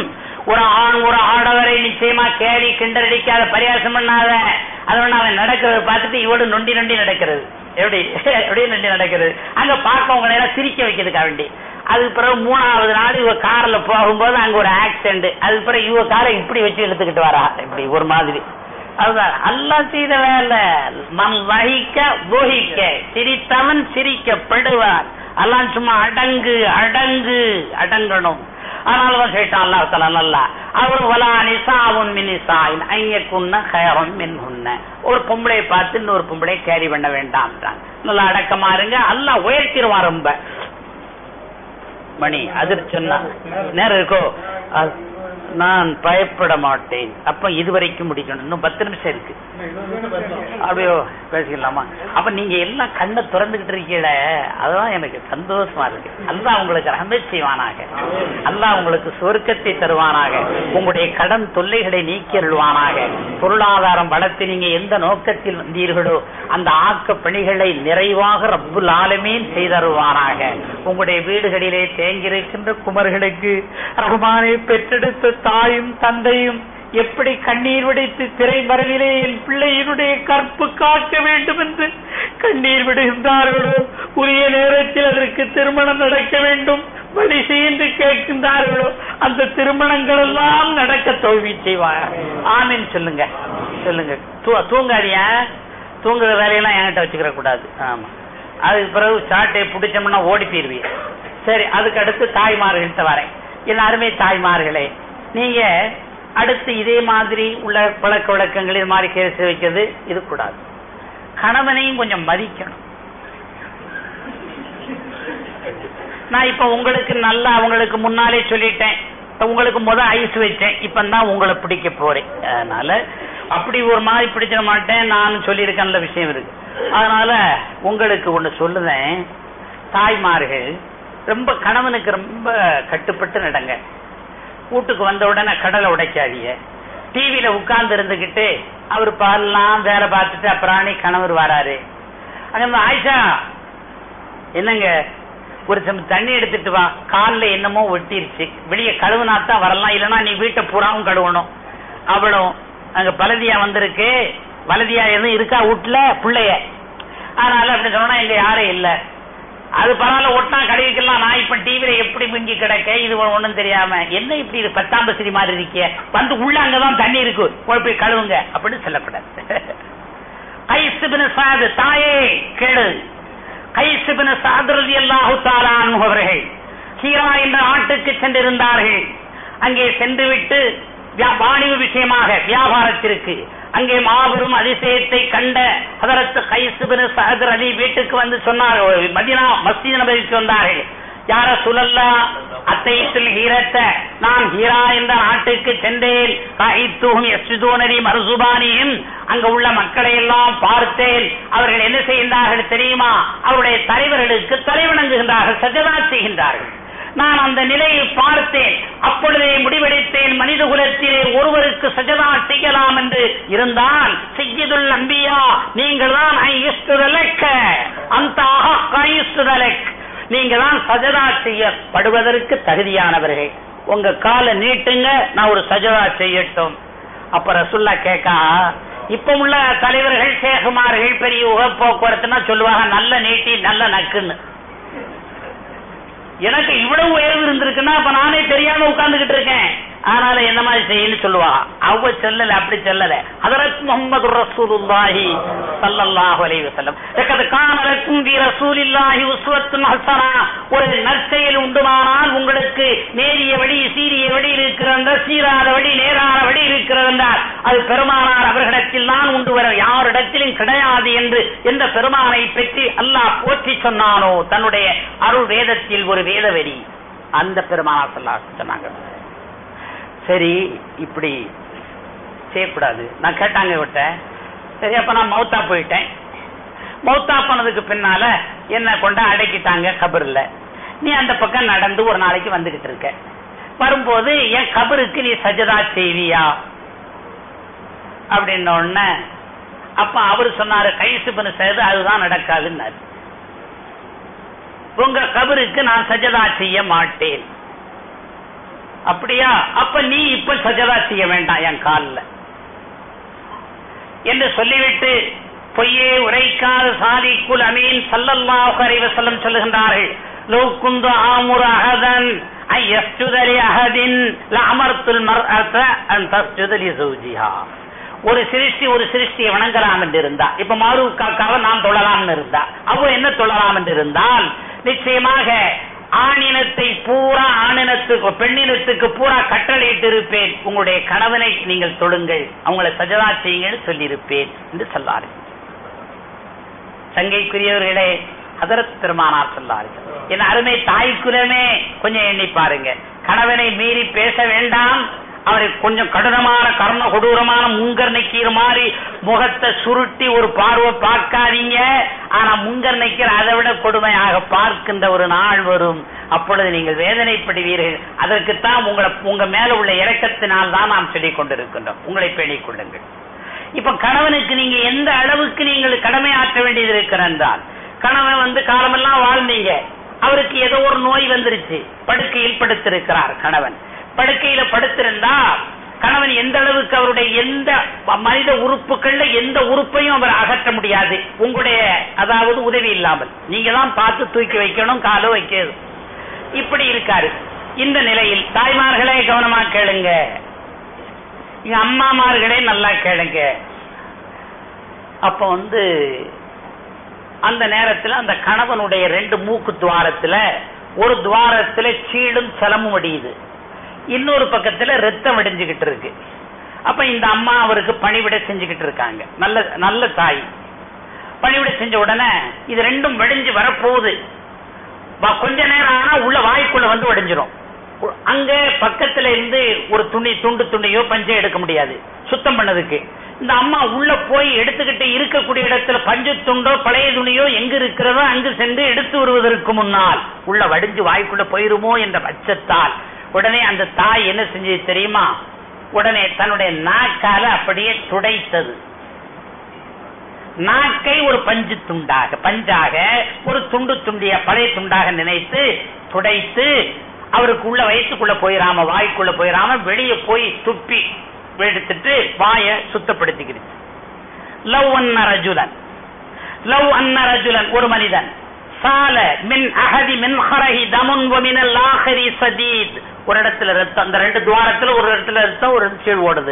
ஒரு ஆண் ஒரு ஆடவரை நிச்சயமா கேலி கிண்டடிக்காத பரியாசம் பண்ணாத அதோட அவன் நடக்கிறத பார்த்துட்டு இவடு நொண்டி நொண்டி நடக்கிறது எப்படி எப்படி நொண்டி நடக்கிறது அங்க பார்க்கவங்களை எல்லாம் சிரிக்க வைக்கிறதுக்காக வேண்டி அதுக்கு பிறகு மூணாவது நாள் இவ கார்ல போகும்போது அங்க ஒரு ஆக்சிடென்ட் அதுக்கு பிறகு இவ காரை இப்படி வச்சு எடுத்துக்கிட்டு வரா இப்படி ஒரு மாதிரி அதுதான் அல்லாஹ் செய்த வேலை மம் வகிக்க போகிக்க சிரித்தவன் சிரிக்கப்படுவார் அல்லாஹ் சும்மா அடங்கு அடங்கு அடங்கணும் அதனாலதான் கேட்டான் அல்லாஹ் தலா நல்லா அவர் வலா நிசாவுன் மினிசாயின் ஐயக்குன்ன ஹயரன் மின் உன்ன ஒரு பொம்பளை பார்த்து இன்னொரு பொம்பளை கேரி பண்ண வேண்டாம் நல்லா அடக்கமா இருங்க அல்லாஹ் உயர்த்திடுவான் ரொம்ப மணி அதிர் சொன்னா நேரம் இருக்கோ அது- நான் பயப்பட மாட்டேன் அப்ப இதுவரைக்கும் முடிக்கணும் இன்னும் பத்து நிமிஷம் இருக்கு அப்படியோ பேசிக்கலாமா அப்ப நீங்க எல்லாம் கண்ணை திறந்துகிட்டு இருக்கீங்கள அதெல்லாம் எனக்கு சந்தோஷமா இருக்கு அல்லாஹ் உங்களுக்கு ரஹமத் செய்வானாக அல்லாஹ் உங்களுக்கு சொர்க்கத்தை தருவானாக உங்களுடைய கடன் தொல்லைகளை நீக்கி அருள்வானாக பொருளாதாரம் வளர்த்து நீங்க எந்த நோக்கத்தில் வந்தீர்களோ அந்த ஆக்க பணிகளை நிறைவாக ரப்புல் ஆலமீன் செய்தருவானாக உங்களுடைய வீடுகளிலே தேங்கியிருக்கின்ற குமர்களுக்கு ரஹ்மானை பெற்றெடுத்த தாயும் தந்தையும் எப்படி கண்ணீர் விடைத்து திரை மறைவிலே என் பிள்ளையினுடைய கற்பு காக்க வேண்டும் என்று கண்ணீர் விடுகின்றார்களோ உரிய நேரத்தில் அதற்கு திருமணம் நடக்க வேண்டும் வழி செய்து கேட்கின்றார்களோ அந்த திருமணங்கள் எல்லாம் நடக்க தோல்வி செய்வாங்க ஆமீன் சொல்லுங்க சொல்லுங்க தூ- தூங்காதியா தூங்குற வேலையெல்லாம் என்கிட்ட வச்சுக்கிற கூடாது ஆமா அதுக்கு பிறகு சாட்டை பிடிச்சோம்னா ஓடி போயிருவீங்க சரி அதுக்கு அடுத்து தாய்மார்கள்ட்ட வரேன் எல்லாருமே தாய்மார்களே நீங்க அடுத்து இதே மாதிரி உள்ள பழக்க வழக்கங்கள் இது மாதிரி கேஸ் வைக்கிறது இது கூடாது கணவனையும் கொஞ்சம் மதிக்கணும் நான் இப்ப உங்களுக்கு நல்லா அவங்களுக்கு முன்னாலே சொல்லிட்டேன் இப்ப உங்களுக்கு முத ஐஸ் வச்சேன் இப்ப தான் உங்களை பிடிக்க போறேன் அதனால அப்படி ஒரு மாதிரி பிடிச்சிட மாட்டேன் நான் சொல்லியிருக்கேன்ல விஷயம் இருக்கு அதனால உங்களுக்கு ஒண்ணு சொல்லுவேன் தாய்மார்கள் ரொம்ப கணவனுக்கு ரொம்ப கட்டுப்பட்டு நடங்க வீட்டுக்கு வந்த உடனே கடலை உடைக்காதீங்க டிவியில உட்கார்ந்து இருந்துகிட்டு அவர் பால்லாம் வேலை பார்த்துட்டு அப்புறாணி கணவர் வராரு அங்க ஆயிஷா என்னங்க ஒரு சம் தண்ணி எடுத்துட்டு வா கால்ல என்னமோ ஒட்டிருச்சு வெளியே கழுவுனாத்தான் வரலாம் இல்லைன்னா நீ வீட்டை பூராவும் கழுவணும் அவளும் அங்க பலதியா வந்திருக்கு வலதியா எதுவும் இருக்கா வீட்டுல பிள்ளைய அதனால அப்படி சொன்னா இங்க யாரும் இல்ல அது பரவாயில்ல ஒட்டா கழுவிக்கலாம் நான் இப்ப டிவில எப்படி மிங்கி கிடக்க இது ஒண்ணும் தெரியாம என்ன இப்படி இது பத்தாம் பசிரி மாதிரி இருக்கிய வந்து உள்ள அங்கதான் தண்ணி இருக்கு போய் போய் கழுவுங்க அப்படின்னு சொல்லக்கூடாது கைசுபின் சாது தாயே கேளு கைசுபின் சாதுரதி அல்லாஹு தாலான் அவர்கள் ஹீரா என்ற நாட்டுக்கு சென்றிருந்தார்கள் அங்கே சென்று விட்டு வியா- வாணிப விஷயமாக வியாபாரத்திற்கு அங்கே மாபெரும் அதிசயத்தை கண்ட ஹதரத் கைசுபின் சஹதர் அலி வீட்டுக்கு வந்து சொன்னார் மதினா மஸ்ஜித் நபருக்கு வந்தார்கள் யார சுழல்லா அத்தைத்துல் ஹீரத்த நான் ஹீரா என்ற நாட்டுக்கு சென்றேன் காய்த்துஹும் யஸ்ஜுதூனரி மர்சுபானியும் அங்க உள்ள மக்களை எல்லாம் பார்த்தேன் அவர்கள் என்ன செய்கின்றார்கள் தெரியுமா அவருடைய தலைவர்களுக்கு தலைவணங்குகின்றார்கள் சஜதா செய்கின்றார்கள் நான் அந்த நிலையை பார்த்தேன் அப்பொழுதே முடிவெடுத்தேன் மனித குலத்திலே ஒருவருக்கு சஜதா செய்யலாம் என்று இருந்தால் செய்யதுல் அம்பியா நீங்கள் தான் அந்த நீங்க தான் சஜதா செய்யப்படுவதற்கு தகுதியானவர்கள் உங்க காலை நீட்டுங்க நான் ஒரு சஜதா செய்யட்டும் அப்ப ரசுல்லா கேக்கா இப்ப உள்ள தலைவர்கள் சேகுமார்கள் பெரிய உக போக்குவரத்துனா சொல்லுவாங்க நல்ல நீட்டி நல்ல நக்குன்னு எனக்கு இவ்வளவு உயர்வு இருந்திருக்குன்னா அப்ப நானே தெரியாம உட்கார்ந்துகிட்டு இருக்கேன் அதனால என்ன மாதிரி செய்யன்னு சொல்லுவா அவ சொல்லல அப்படி சொல்லல ஹதரத் முகமது ரசூலுல்லாஹி ஸல்லல்லாஹு அலைஹி வஸல்லம் லக்கத் கான லக்கும் ஃபீ ரசூலில்லாஹி உஸ்வத்துன் ஹஸனா ஒரு நற்செயல் உண்டுமானால் உங்களுக்கு நேரிய வழி சீரிய வழி இருக்கிறது சீராத வழி நேரான வழி இருக்கிறது என்றால் அது பெருமானார் அவர்களிடத்தில் தான் உண்டு வர யாரிடத்திலும் கிடையாது என்று எந்த பெருமானை பற்றி அல்லாஹ் போற்றி சொன்னானோ தன்னுடைய அருள் வேதத்தில் ஒரு வேதவெறி அந்த பெருமானார் சொல்லாஹ் சொன்னாங்க சரி இப்படி செய்யக்கூடாது நான் கேட்டாங்க விட்ட சரி அப்ப நான் மௌத்தா போயிட்டேன் மௌத்தா போனதுக்கு பின்னால என்ன கொண்டு அடக்கிட்டாங்க கபர்ல நீ அந்த பக்கம் நடந்து ஒரு நாளைக்கு வந்துகிட்டு இருக்க வரும்போது என் கபருக்கு நீ சஜதா செய்வியா அப்படின்ன உடனே அப்ப அவரு சொன்னாரு கைசுபனு செய்து அதுதான் நடக்காதுன்னாரு உங்க கபருக்கு நான் சஜதா செய்ய மாட்டேன் அப்படியா அப்ப நீ இப்ப சஜதா செய்ய வேண்டாம் என் காலில் என்று சொல்லிவிட்டு பொய்யே உரைக்காத சாதிக்குல் அமீன் சல்லல்லாஹு அலைஹி வஸல்லம் சொல்லுகின்றார்கள் லோ குந்து ஆமுர அஹதன் ஐ யஸ்ஜுத லி அஹதின் லஅமர்துல் மர்அத அன் தஸ்ஜுத லி ஜௌஜிஹா ஒரு சிருஷ்டி ஒரு சிருஷ்டியை வணங்கலாம் என்று இருந்தா இப்ப மாரு காக்காவை நாம் தொழலாம் இருந்தா அவ என்ன தொழலாம் என்று இருந்தால் நிச்சயமாக ஆணினத்தை பூரா ஆணினத்துக்கு பெண்ணினத்துக்கு பூரா கட்டளையிட்டு இருப்பேன் உங்களுடைய கணவனை நீங்கள் தொழுங்கள் அவங்களை சஜதா செய்யுங்கள் சொல்லியிருப்பேன் என்று சொல்லாரு சங்கைக்குரியவர்களே ஹதரத் பெருமானார் சொல்லாரு என் அருமை தாய்க்குலமே கொஞ்சம் எண்ணி பாருங்க கணவனை மீறி பேச வேண்டாம் அவரை கொஞ்சம் கடினமான கர்ண கொடூரமான முங்கர் நெக்கீர் மாதிரி முகத்தை சுருட்டி ஒரு பார்வை பார்க்காதீங்க ஆனா முங்கர் நெக்கீர் அதை விட கொடுமையாக பார்க்கின்ற ஒரு நாள் வரும் அப்பொழுது நீங்கள் வேதனைப்படுவீர்கள் அதற்குத்தான் உங்களை உங்க மேல உள்ள இறக்கத்தினால் தான் நாம் சொல்லிக் கொண்டிருக்கின்றோம் உங்களை பேணிக் கொள்ளுங்கள் இப்ப கணவனுக்கு நீங்க எந்த அளவுக்கு நீங்கள் கடமை ஆற்ற வேண்டியது இருக்கிறால் கணவன் வந்து காலமெல்லாம் வாழ்ந்தீங்க அவருக்கு ஏதோ ஒரு நோய் வந்துருச்சு படுக்கையில் படுத்திருக்கிறார் கணவன் படுக்கையில படுத்திருந்தா கணவன் எந்த அளவுக்கு அவருடைய எந்த மனித உறுப்புகள்ல எந்த உறுப்பையும் அவர் அகற்ற முடியாது உங்களுடைய அதாவது உதவி இல்லாமல் நீங்க தான் பார்த்து தூக்கி வைக்கணும் காலோ வைக்கிறது இப்படி இருக்காரு இந்த நிலையில் தாய்மார்களே கவனமா கேளுங்க எங்க அம்மாமார்களே நல்லா கேளுங்க அப்ப வந்து அந்த நேரத்துல அந்த கணவனுடைய ரெண்டு மூக்கு துவாரத்துல ஒரு துவாரத்துல சீடும் சலமும் வடியுது இன்னொரு பக்கத்துல ரத்தம் வடிஞ்சுகிட்டு இருக்கு அப்ப இந்த அம்மா அவருக்கு பணிவிட செஞ்சுக்கிட்டு இருக்காங்க நல்ல நல்ல தாய் பணிவிட செஞ்ச உடனே இது ரெண்டும் வடிஞ்சு வரப்போகுது வ- கொஞ்ச நேரம் ஆனா உள்ள வாய்க்குள்ள வந்து வடிஞ்சிரும் உ- அங்க பக்கத்துல இருந்து ஒரு துணி துண்டு துணியோ பஞ்சம் எடுக்க முடியாது சுத்தம் பண்ணதுக்கு இந்த அம்மா உள்ள போய் எடுத்துக்கிட்டு இருக்கக்கூடிய இடத்துல பஞ்சு துண்டோ பழைய துணியோ எங்க இருக்கிறதோ அங்கு சென்று எடுத்து வருவதற்கு முன்னால் உள்ள வடிஞ்சு வாய்க்குள்ள போயிருமோ என்ற பட்சத்தால் உடனே அந்த தாய் என்ன செஞ்சது தெரியுமா உடனே தன்னுடைய நாக்கால அப்படியே துடைத்தது நாக்கை ஒரு பஞ்சு துண்டாக பஞ்சாக ஒரு துண்டு துண்டிய பழைய துண்டாக நினைத்து துடைத்து அவருக்கு உள்ள வயிற்றுக்குள்ள போயிராம வாய்க்குள்ள போயிராம வெளியே போய் துப்பி எடுத்துட்டு வாயை சுத்தப்படுத்திக்கிடுச்சு லவ் அன்ன ரஜுலன் லவ் அன்ன ரஜுலன் ஒரு மனிதன் சால மின் அகதி மின் ஹரஹி தமுன் மினல் ஆஹரி சதீத் ஒரு இடத்துல ரத்தம் அந்த ரெண்டு துவாரத்துல ஒரு இடத்துல ரத்தம் ஒரு கீழ் ஓடுது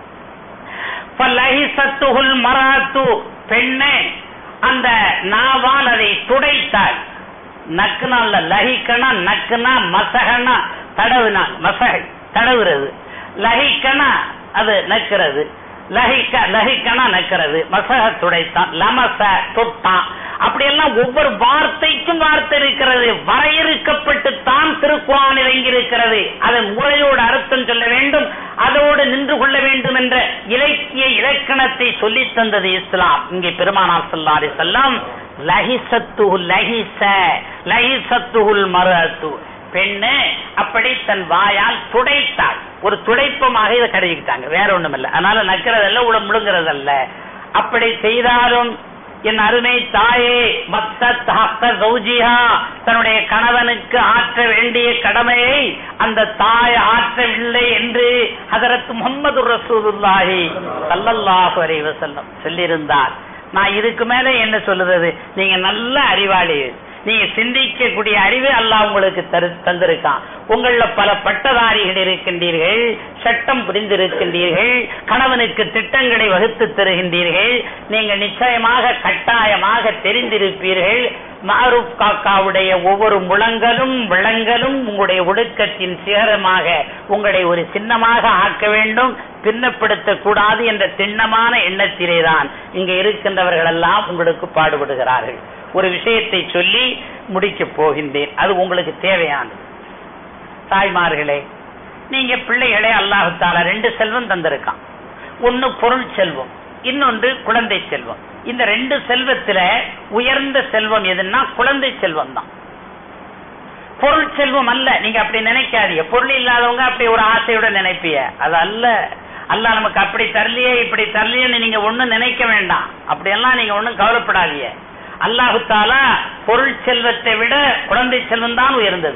ஃபலஹிசத்துஹுல் மராத்து பெண்ணே அந்த நாவால் அதை துடைத்தாள் நக்குனால லஹிக்கனா நக்குனா மசகனா தடவுனா மசகை தடவுறது லஹிக்கனா அது நக்கிறது லஹிக்க லஹிக்கனா நக்கிறது மசக துடைத்தான் லமச தொட்டான் அப்படியெல்லாம் ஒவ்வொரு வார்த்தைக்கும் வார்த்தை இருக்கிறது வரையறுக்கப்பட்டு தான் திருக்குறான் இறங்கியிருக்கிறது அதன் முறையோடு அர்த்தம் சொல்ல வேண்டும் அதோடு நின்று கொள்ள வேண்டும் என்ற இலக்கிய இலக்கணத்தை சொல்லித் தந்தது இஸ்லாம் இங்கே பெருமானார் ஸல்லல்லாஹு அலைஹி வஸல்லம் லஹிசத்துஹு லஹிச லஹிசத்துஹுல் மரத்து பெண்ணு அப்படி தன் வாயால் துடைத்தாள் ஒரு துடைப்பமாக இதை கடைக்கிட்டாங்க வேற ஒண்ணும் இல்ல அதனால நக்கிறதல்ல உட முழுங்குறதல்ல அப்படி செய்தாலும் என் அருமை தாயே மத்த சௌஜிஹா தன்னுடைய கணவனுக்கு ஆற்ற வேண்டிய கடமையை அந்த தாய் ஆற்றவில்லை என்று ஹதரத் முகமது ரசூலுல்லாஹி ஸல்லல்லாஹு அலைஹி வஸல்லம் சொல்லியிருந்தார் நான் இதுக்கு மேல என்ன சொல்லுறது நீங்க நல்ல அறிவாளி நீங்க சிந்திக்கக்கூடிய அறிவு அல்லாஹ் உங்களுக்கு தரு தந்திருக்கான் உங்கள பல பட்டதாரிகள் இருக்கின்றீர்கள் சட்டம் புரிந்திருக்கின்றீர்கள் கணவனுக்கு திட்டங்களை வகுத்து தருகின்றீர்கள் நீங்கள் நிச்சயமாக கட்டாயமாக தெரிந்திருப்பீர்கள் மாரூப் காக்காவுடைய ஒவ்வொரு முழங்கலும் விளங்கலும் உங்களுடைய ஒடுக்கத்தின் சிகரமாக உங்களை ஒரு சின்னமாக ஆக்க வேண்டும் பின்னப்படுத்தக் கூடாது என்ற திண்ணமான எண்ணத்திலேதான் இங்க இருக்கின்றவர்கள் எல்லாம் உங்களுக்கு பாடுபடுகிறார்கள் ஒரு விஷயத்தை சொல்லி முடிக்கப் போகின்றேன் அது உங்களுக்கு தேவையானது தாய்மார்களே நீங்க பிள்ளைகளே அல்லாஹு தாலா ரெண்டு செல்வம் தந்திருக்கான் ஒன்னு பொருள் செல்வம் இன்னொன்று குழந்தை செல்வம் இந்த ரெண்டு செல்வத்துல உயர்ந்த செல்வம் எதுன்னா குழந்தை செல்வம் தான் பொருள் செல்வம் அல்ல நீங்க அப்படி நினைக்காதீங்க பொருள் இல்லாதவங்க அப்படி ஒரு ஆசையோட நினைப்பீங்க அது அல்ல அல்லாஹ் நமக்கு அப்படி தரலையே இப்படி தரலையேன்னு நீங்க ஒண்ணும் நினைக்க வேண்டாம் அப்படியெல்லாம் நீங்க ஒண்ணும் கவலைப்படாதீங்க அல்லாஹு தாலா பொருள் செல்வத்தை விட குழந்தை செல்வம் தான் உயர்ந்தது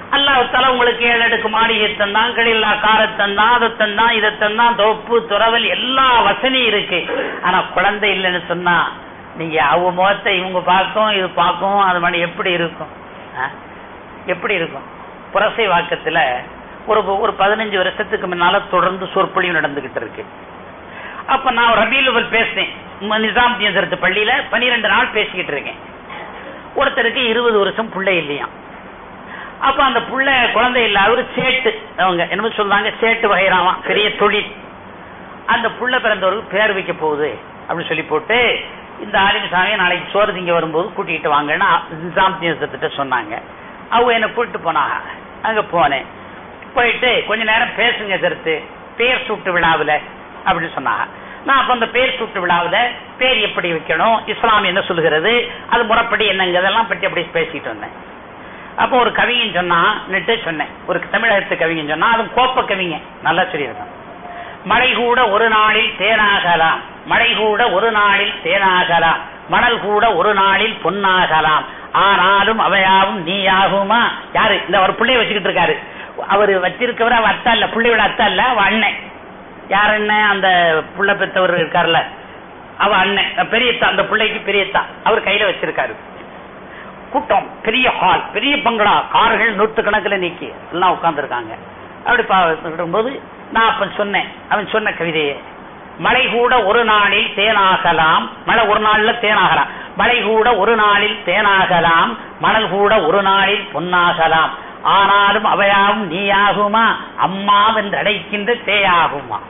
அல்லாஹால உங்களுக்கு ஏழு அடுக்கு மாளிகை தந்தான் கலில்லா காரை தந்தான் அதை தந்தான் இதை தந்தான் தோப்பு துறவல் எல்லா வசதியும் இருக்கு ஆனா குழந்தை இல்லைன்னு சொன்னா நீங்க அவங்க முகத்தை இவங்க பார்க்கும் இது பார்க்கும் அது மாதிரி எப்படி இருக்கும் ஆ? எப்படி இருக்கும் புரசை வாக்கத்துல ஒரு ஒரு பதினஞ்சு வருஷத்துக்கு முன்னால தொடர்ந்து சொற்பொழிவு நடந்துகிட்டு இருக்கு அப்ப நான் ரபீலுவல் பேசினேன் ம- நிசாம் தீசரத்து பள்ளியில பன்னிரெண்டு நாள் பேசிக்கிட்டு இருக்கேன் ஒருத்தருக்கு இருபது வருஷம் புள்ளை இல்லையாம் அப்ப அந்த புள்ள குழந்தை இல்ல அவரு சேட்டு அவங்க என்ன சொல்றாங்க சேட்டு வகைராமா பெரிய தொழில் அந்த புள்ள பிறந்தவருக்கு பேர் வைக்க போகுது அப்படின்னு சொல்லி போட்டு இந்த ஆலிம் சாமியை நாளைக்கு சோறு திங்க வரும்போது கூட்டிகிட்டு வாங்கன்னு நிசாம் தீசத்திட்ட சொன்னாங்க அவங்க என்ன கூட்டிட்டு போனாங்க அங்க போனேன் போயிட்டு கொஞ்ச நேரம் பேசுங்க எதிர்த்து பேர் சூட்டு விழாவுல அப்படின்னு சொன்னாங்க நான் அப்ப அந்த பேர் சூட்டு விழாவுல பேர் எப்படி வைக்கணும் இஸ்லாம் என்ன சொல்லுகிறது அது முறைப்படி என்னங்கிறதெல்லாம் பற்றி அப்படி பேசிட்டு வந்தேன் அப்போ ஒரு கவிஞன் சொன்னான் நெட்டு சொன்னேன் ஒரு தமிழகத்து கவிஞன் சொன்னா அது கோப்ப கவிங்க நல்லா சொல்லியிருக்கான் மழை கூட ஒரு நாளில் தேனாகலாம் மழை கூட ஒரு நாளில் தேனாகலாம் மணல் கூட ஒரு நாளில் பொன்னாகலாம் ஆனாலும் அவையாவும் நீயாகுமா யாரு இந்த ஒரு பிள்ளைய வச்சுக்கிட்டு இருக்காரு அவர் வச்சிருக்கவர் அவ அத்தா இல்ல பிள்ளையோட அத்தா இல்ல அவ அண்ணன் யார் அண்ணன் அந்த புள்ள பெத்தவர் இருக்கார்ல அவ அண்ணன் பெரியத்தா அந்த பிள்ளைக்கு பெரியத்தா அவர் கையில வச்சிருக்காரு கூட்டம் பெரிய ஹால் பெரிய பங்களா கார்கள் நூற்று கணக்கில் நீக்கி எல்லாம் உட்கார்ந்துருக்காங்க அப்படி போது நான் அப்ப சொன்னேன் அவன் சொன்ன கவிதையே மழை கூட ஒரு நாளில் தேனாகலாம் மழை ஒரு நாள்ல தேனாகலாம் மழை கூட ஒரு நாளில் தேனாகலாம் மணல் கூட ஒரு நாளில் பொன்னாகலாம் ஆனாலும் அவையாவும் நீயாகுமா அம்மா என்று அழைக்கின்ற தேயாகுமா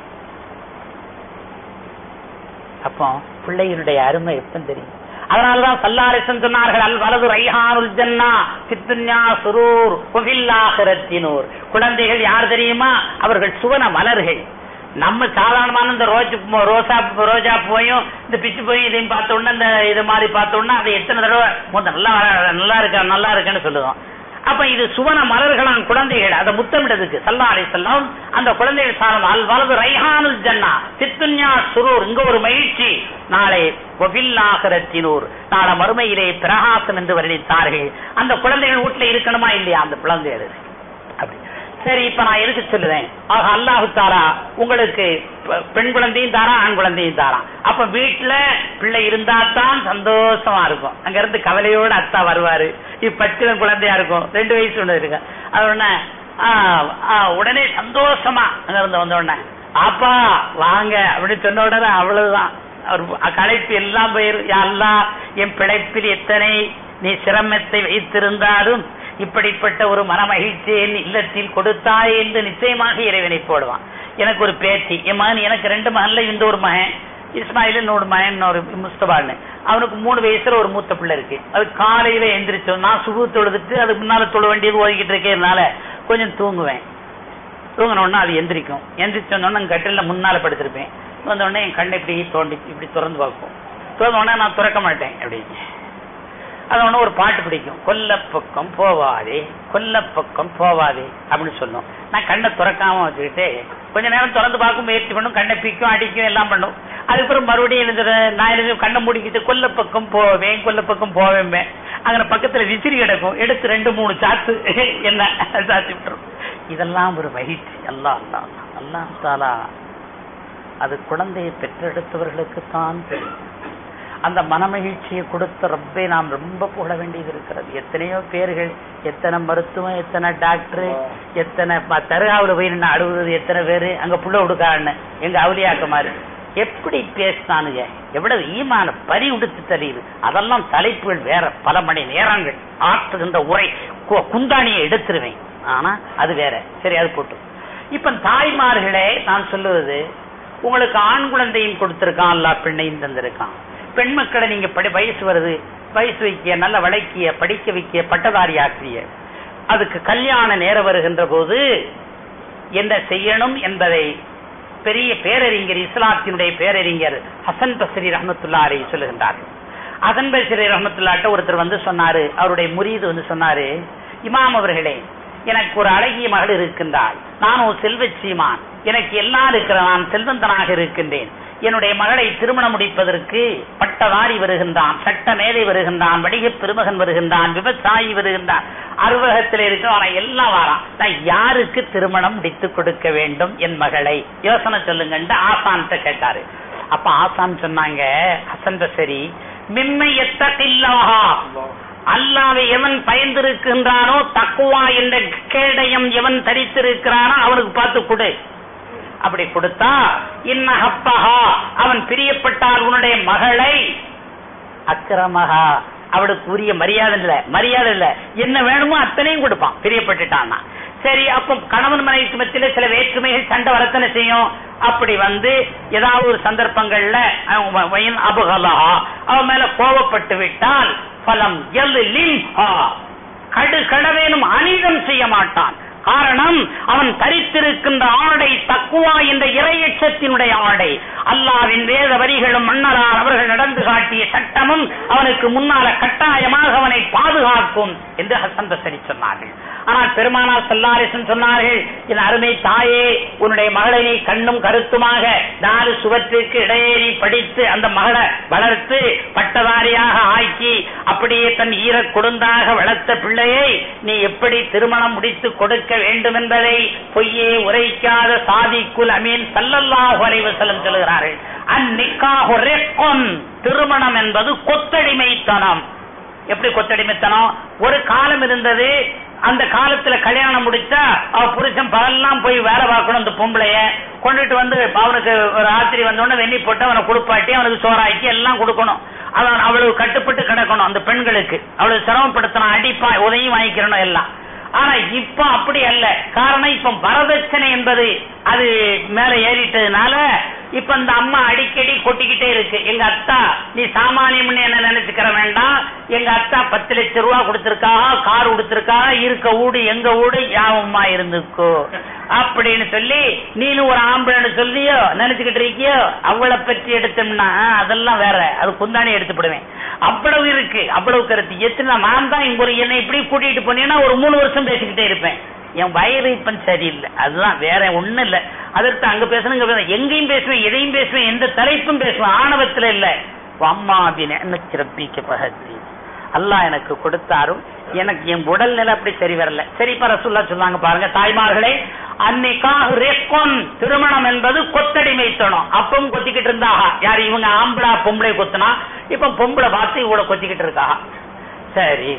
அப்போ பிள்ளைகளுடைய அருமை எப்ப தெரியும் அதனாலதான் சல்லாரிசன் சொன்னார்கள் அல் வலது ரைஹானுல் ஜன்னா சித்துன்யா சுரூர் குவில்லாகிரத்தினூர் குழந்தைகள் யார் தெரியுமா அவர்கள் சுவன மலர்கள் நம்ம சாதாரணமான இந்த ரோஜ் ரோசா ரோஜா பூவையும் இந்த பிச்சு பூவையும் இதையும் பார்த்த உடனே இந்த இது மாதிரி பார்த்த உடனே அதை எத்தனை தடவை மொத்த நல்லா நல்லா இருக்கா நல்லா இருக்குன்னு சொல்லுவோம் அப்ப இது சுவன மலர்களாம் குழந்தைகள் அதை முத்தமிட்டதுக்கு சல்லா அலி செல்லம் அந்த குழந்தைகள் சாலம் அல் வலது ரைஹானுல் ஜன்னா சித்துன்யா சுரூர் இங்க ஒரு மகிழ்ச்சி நாளை ஒபில்லாகரத்தினூர் நாளை மறுமையிலே பிரகாசம் என்று வர்ணித்தார்கள் அந்த குழந்தைகள் வீட்டுல இருக்கணுமா இல்லையா அந்த குழந்தைகள் அப்படி சரி இப்ப நான் எதுக்கு சொல்லுறேன் ஆக அல்லாஹு தாரா உங்களுக்கு பெ- பெண் குழந்தையும் தாரா ஆண் குழந்தையும் தாரா அப்ப வீட்டுல பிள்ளை இருந்தா தான் சந்தோஷமா இருக்கும் அங்க இருந்து கவலையோட அத்தா வருவாரு இது பச்சிலம் குழந்தையா இருக்கும் ரெண்டு வயசு ஒண்ணு இருக்கு அது உடனே ஆ, ஆ, உடனே சந்தோஷமா அங்க இருந்து வந்த உடனே அப்பா வாங்க அப்படின்னு சொன்ன உடனே அவ்வளவுதான் அவர் களைப்பு எல்லாம் போயிரும் யா அல்லாஹ் என் பிழைப்பில் எத்தனை நீ சிரமத்தை வைத்திருந்தாலும் இப்படிப்பட்ட ஒரு மனமகிழ்ச்சியை என் இல்லத்தில் கொடுத்தாய் என்று நிச்சயமாக இறைவனை போடுவான் எனக்கு ஒரு பேத்தி என் மகன் எனக்கு ரெண்டு மகன்ல இந்த ஒரு மகன் இஸ்மாயில் இன்னொரு மகன் இன்னொரு முஸ்தபான்னு அவனுக்கு மூணு வயசுல ஒரு மூத்த பிள்ளை இருக்கு அது காலையில எந்திரிச்சோம் நான் சுபு தொழுதுட்டு அதுக்கு முன்னால தொழ வேண்டியது ஓதிக்கிட்டு இருக்கேனால கொஞ்சம் தூங்குவேன் தூங்கினோடனே அது எந்திரிக்கும் எந்திரிச்ச உடனே கட்டில முன்னால படுத்திருப்பேன் வந்த உடனே என் கண்ணை இப்படி தோண்டி இப்படி திறந்து பார்க்கும் திறந்த உடனே நான் திறக்க மாட்டேன் அப்படி அது ஒண்ணு ஒரு பாட்டு பிடிக்கும் கொல்ல பக்கம் போவாதே கொல்ல பக்கம் போவாதே அப்படின்னு சொல்லும் நான் கண்ணை திறக்காம வச்சுக்கிட்டு கொஞ்ச நேரம் திறந்து பார்க்கும் முயற்சி பண்ணும் கண்ணை பிக்கும் அடிக்கும் எல்லாம் பண்ணும் அதுக்கப்புறம் மறுபடியும் எழுந்துற நான் எழுதி கண்ணை மூடிக்கிட்டு கொல்ல பக்கம் போவேன் கொல்ல பக்கம் போவேன் அங்க பக்கத்துல விசிறி கிடக்கும் எடுத்து ரெண்டு மூணு சாத்து என்ன சாத்தி விட்டுரும் இதெல்லாம் ஒரு மகிழ்ச்சி அல்லா அல்லா அல்லா தாலா அது குழந்தையை பெற்றெடுத்தவர்களுக்கு தான் தெரியும் அந்த மனமகிழ்ச்சியை கொடுத்த ரப்பை நாம் ரொம்ப புகழ வேண்டியது இருக்கிறது எத்தனையோ பேர்கள் எத்தனை மருத்துவம் எத்தனை டாக்டர் எத்தனை ப- தர்காவுல போய் நின்று அழுகுறது எத்தனை பேரு அங்க புள்ள கொடுக்கான்னு எங்க அவலியாக்க மாதிரி எப்படி பேசினானுங்க எவ்வளவு ஈமான பறி உடுத்து தெரியுது அதெல்லாம் தலைப்புகள் வேற பல மணி நேரங்கள் ஆற்றுகின்ற உரை கு- குந்தாணியை எடுத்துருவேன் ஆனா அது வேற சரி அது போட்டு இப்ப தாய்மார்களே நான் சொல்லுவது உங்களுக்கு ஆண் குழந்தையும் கொடுத்திருக்கான் அல்லா பெண்ணையும் தந்திருக்கான் பெண் மக்களை நீங்க படி வயசு வருது வயசு வைக்க நல்ல வளைக்கிய படிக்க வைக்க பட்டதாரி ஆக்கிய அதுக்கு கல்யாண நேரம் வருகின்ற போது என்ன செய்யணும் என்பதை பெரிய பேரறிஞர் இஸ்லாத்தினுடைய பேரறிஞர் ஹசன் பஸ்ரி ரஹமத்துல்லாரை சொல்லுகின்றார்கள் ஹசன் பஸ்ரி ரஹமத்துல்லாட்ட ஒருத்தர் வந்து சொன்னாரு அவருடைய முரீது வந்து சொன்னாரு இமாம் அவர்களே எனக்கு ஒரு அழகிய மகள் இருக்கின்றாள் நான் ஒரு செல்வச் சீமான் எனக்கு எல்லாம் இருக்கிற நான் செல்வந்தனாக இருக்கின்றேன் என்னுடைய மகளை திருமணம் முடிப்பதற்கு பட்டதாரி வருகின்றான் சட்ட மேதை வருகின்றான் வணிக பெருமகன் வருகின்றான் விவசாயி வருகின்றான் அறுவகத்தில் இருக்கிறவன் எல்லாம் வாரான் நான் யாருக்கு திருமணம் முடித்து கொடுக்க வேண்டும் என் மகளை யோசனை சொல்லுங்கன்ட்டு ஆசான்கிட்ட கேட்டாரு அப்ப ஆசான் சொன்னாங்க ஹசன் பசரி மிம்மை எத்தகில்லாஹா அல்லாவை எவன் பயந்திருக்கின்றானோ தக்குவா என்ற கேடயம் எவன் தரித்திருக்கிறானோ அவனுக்கு பார்த்து கொடு அப்படி கொடுத்தா இன்ன ஹப்பஹா அவன் பிரியப்பட்டால் உன்னுடைய மகளை அக்கிரமஹா அவளுக்கு உரிய மரியாதை இல்ல மரியாதை இல்ல என்ன வேணுமோ அத்தனையும் கொடுப்பான் பிரியப்பட்டுட்டான்னா சரி அப்போ கணவன் மனைவிக்கு மத்தியில சில வேற்றுமைகள் சண்டை வரத்தனை செய்யும் அப்படி வந்து ஏதாவது ஒரு சந்தர்ப்பங்கள்ல அவன் வயன் அபகலா அவன் மேல கோபப்பட்டு விட்டால் பலம் எல் கடு கடவேனும் அனிதம் செய்ய மாட்டான் காரணம் அவன் தரித்திருக்கின்ற ஆடை தக்குவா என்ற இறையச்சத்தினுடைய ஆடை அல்லாவின் வேத வரிகளும் மன்னரால் அவர்கள் நடந்து காட்டிய சட்டமும் அவனுக்கு முன்னால கட்டாயமாக அவனை பாதுகாக்கும் என்று ஹசன் பசரி சொன்னார்கள் ஆனால் பெருமானார் செல்லாரிசன் சொன்னார்கள் என் அருமை தாயே உன்னுடைய மகளை நீ கண்ணும் கருத்துமாக நாலு சுவற்றிற்கு இடையே நீ படித்து அந்த மகளை வளர்த்து பட்டதாரியாக ஆக்கி அப்படியே தன் ஈர கொடுந்தாக வளர்த்த பிள்ளையை நீ எப்படி திருமணம் முடித்து கொடுக்க வேண்டும் என்பதை பொய்யே உரைக்காத சாதிக்குல் அமீன் சல்லல்லாஹு அலைஹி வஸல்லம் சொல்கிறார்கள் அந்நிக்காஹு ரிக்கும் திருமணம் என்பது கொத்தடிமைத்தனம் எப்படி கொத்தடிமைத்தனம் ஒரு காலம் இருந்தது அந்த காலத்துல கல்யாணம் முடிச்சா அவ புருஷன் பகல்லாம் போய் வேலை பார்க்கணும் அந்த பொம்பளைய கொண்டுட்டு வந்து அவனுக்கு ராத்திரி வந்தோடனே வெண்ணி போட்டு அவனை குளிப்பாட்டி அவனுக்கு சோறாக்கி எல்லாம் கொடுக்கணும் அவன் அவளுக்கு கட்டுப்பட்டு கிடக்கணும் அந்த பெண்களுக்கு அவளுக்கு சிரமப்படுத்தணும் அடிப்பா உதவியும் வாங்கிக்கிறணும் எல்லாம் ஆனா இப்ப அப்படி அல்ல காரணம் இப்ப வரதட்சணை என்பது அது மேல ஏறிட்டதுனால இப்ப இந்த அம்மா அடிக்கடி கொட்டிக்கிட்டே இருக்கு எங்க அத்தா நீ சாமானியம்னு என்ன நினைச்சுக்கிற வேண்டாம் எங்க அத்தா பத்து லட்சம் ரூபா கொடுத்திருக்காக கார் கொடுத்திருக்காக இருக்க ஊடு எங்க ஊடு யாவம்மா இருந்துக்கோ அப்படின்னு சொல்லி நீனு ஒரு ஆம்பளைன்னு சொல்லியோ நினைச்சுக்கிட்டு இருக்கியோ அவளை பற்றி எடுத்தோம்னா அதெல்லாம் வேற அது குந்தானி எடுத்துப்படுவேன் அவ்வளவு இருக்கு அவ்வளவு கருத்து எத்தனை நான் தான் இங்க ஒரு என்னை இப்படி கூட்டிட்டு போனீங்கன்னா ஒரு மூணு வருஷம் பேசிக்கிட்டே இருப்பேன் என் வயிறு இப்ப சரியில்லை அதுதான் வேற ஒண்ணும் இல்ல அதற்கு அங்க பேசணும் இங்க பேசணும் எங்கேயும் பேசுவேன் எதையும் பேசுவேன் எந்த தலைப்பும் பேசுவேன் ஆணவத்துல இல்ல அம்மாவின சிறப்பிக்க பகத்தி அல்லாஹ் எனக்கு கொடுத்தாரும் எனக்கு என் உடல் நிலை அப்படி சரி வரல சரி இப்ப ரசுல்லா சொன்னாங்க பாருங்க தாய்மார்களே அன்னைக்காக ரெக்கொன் திருமணம் என்பது கொத்தடிமைத்தனம் அப்பவும் கொத்திக்கிட்டு இருந்தாக யார் இவங்க ஆம்பளா பொம்பளை கொத்துனா இப்ப பொம்பளை பார்த்து இவ்வளவு கொத்திக்கிட்டு இருக்கா சரி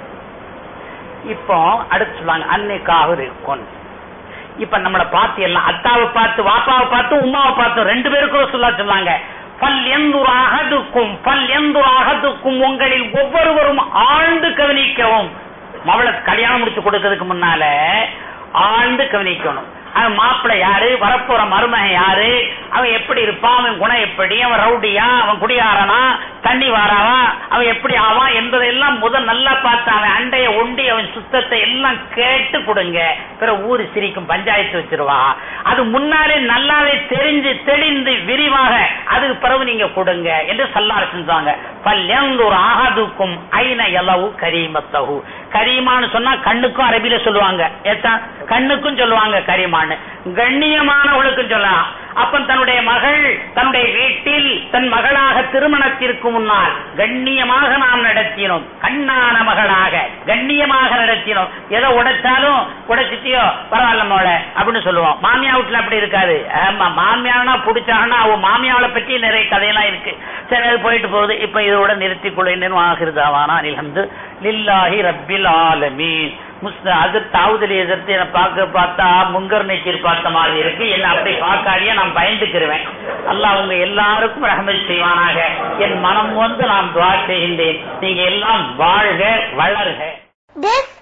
இப்போ அடுத்து சொல்லுவாங்க அன்னைக்காக ரெக்கொன் இப்ப நம்மளை பார்த்து எல்லாம் அத்தாவை பார்த்து வாப்பாவை பார்த்து உமாவை பார்த்து ரெண்டு பேருக்கும் சொல்ல சொன்னாங்க பல் எந்துர் அகதுக்கும் பல் எந்துர் அகதுக்கும் உங்களில் ஒவ்வொருவரும் ஆழ்ந்து கவனிக்கவும் மவளை கல்யாணம் முடிச்சு கொடுக்கறதுக்கு முன்னால ஆழ்ந்து கவனிக்கணும் அவன் மாப்பிள்ளை யாரு வரப்போற மருமகன் யாரு அவன் எப்படி இருப்பான் அவன் குணம் எப்படி அவன் ரவுடியா அவன் குடியாரனா தண்ணி வாராவா அவன் எப்படி ஆவான் என்பதெல்லாம் முதல் நல்லா பார்த்து அவன் அண்டைய ஒண்டி அவன் சுத்தத்தை எல்லாம் கேட்டு கொடுங்க பிற ஊரு சிரிக்கும் பஞ்சாயத்து வச்சிருவா அது முன்னாலே நல்லாவே தெரிஞ்சு தெளிந்து விரிவாக அதுக்கு பிறகு நீங்க கொடுங்க என்று சல்லாறு செஞ்சாங்க பல்யந்தூர் ஆகாதுக்கும் ஐன எலவு கரீமத்தகு கரீமான்னு சொன்னா கண்ணுக்கும் அரபியில சொல்லுவாங்க ஏத்தா கண்ணுக்கும் சொல்லுவாங்க கரீமான்னு கண்ணியமானவளுக்கும் சொல்லலாம் அப்ப தன்னுடைய மகள் தன்னுடைய வீட்டில் தன் மகளாக திருமணத்திற்கு முன்னால் கண்ணியமாக நாம் நடத்தினோம் கண்ணான மகளாக கண்ணியமாக நடத்தினோம் எதை உடைச்சாலும் உடைச்சிட்டியோ பரவாயில்ல மோள அப்படின்னு சொல்லுவோம் மாமியா வீட்டுல அப்படி இருக்காது ஆமா மாமியானா பிடிச்சாங்கன்னா அவ மாமியாவை பற்றி நிறைய கதையெல்லாம் இருக்கு சரி அது போயிட்டு போகுது இப்ப இதோட நிறுத்திக் கொள்ளுன்னு ஆகிருதாவானா நிலந்து லில்லாஹி ரப்பில் ஆலமீன் முஸ்லிம் அது தாவுதலி எதிர்த்து என்ன பார்க்க பார்த்தா முங்கர் நெச்சீர் பார்த்த மாதிரி இருக்கு என்ன அப்படி பார்க்காடியே நான் பயந்துக்கிருவேன் அல்லாஹ் உங்க எல்லாருக்கும் ரஹமத் செய்வானாக என் மனம் வந்து நான் துவா செய்கின்றேன் நீங்க எல்லாம் வாழ்க வளர்க This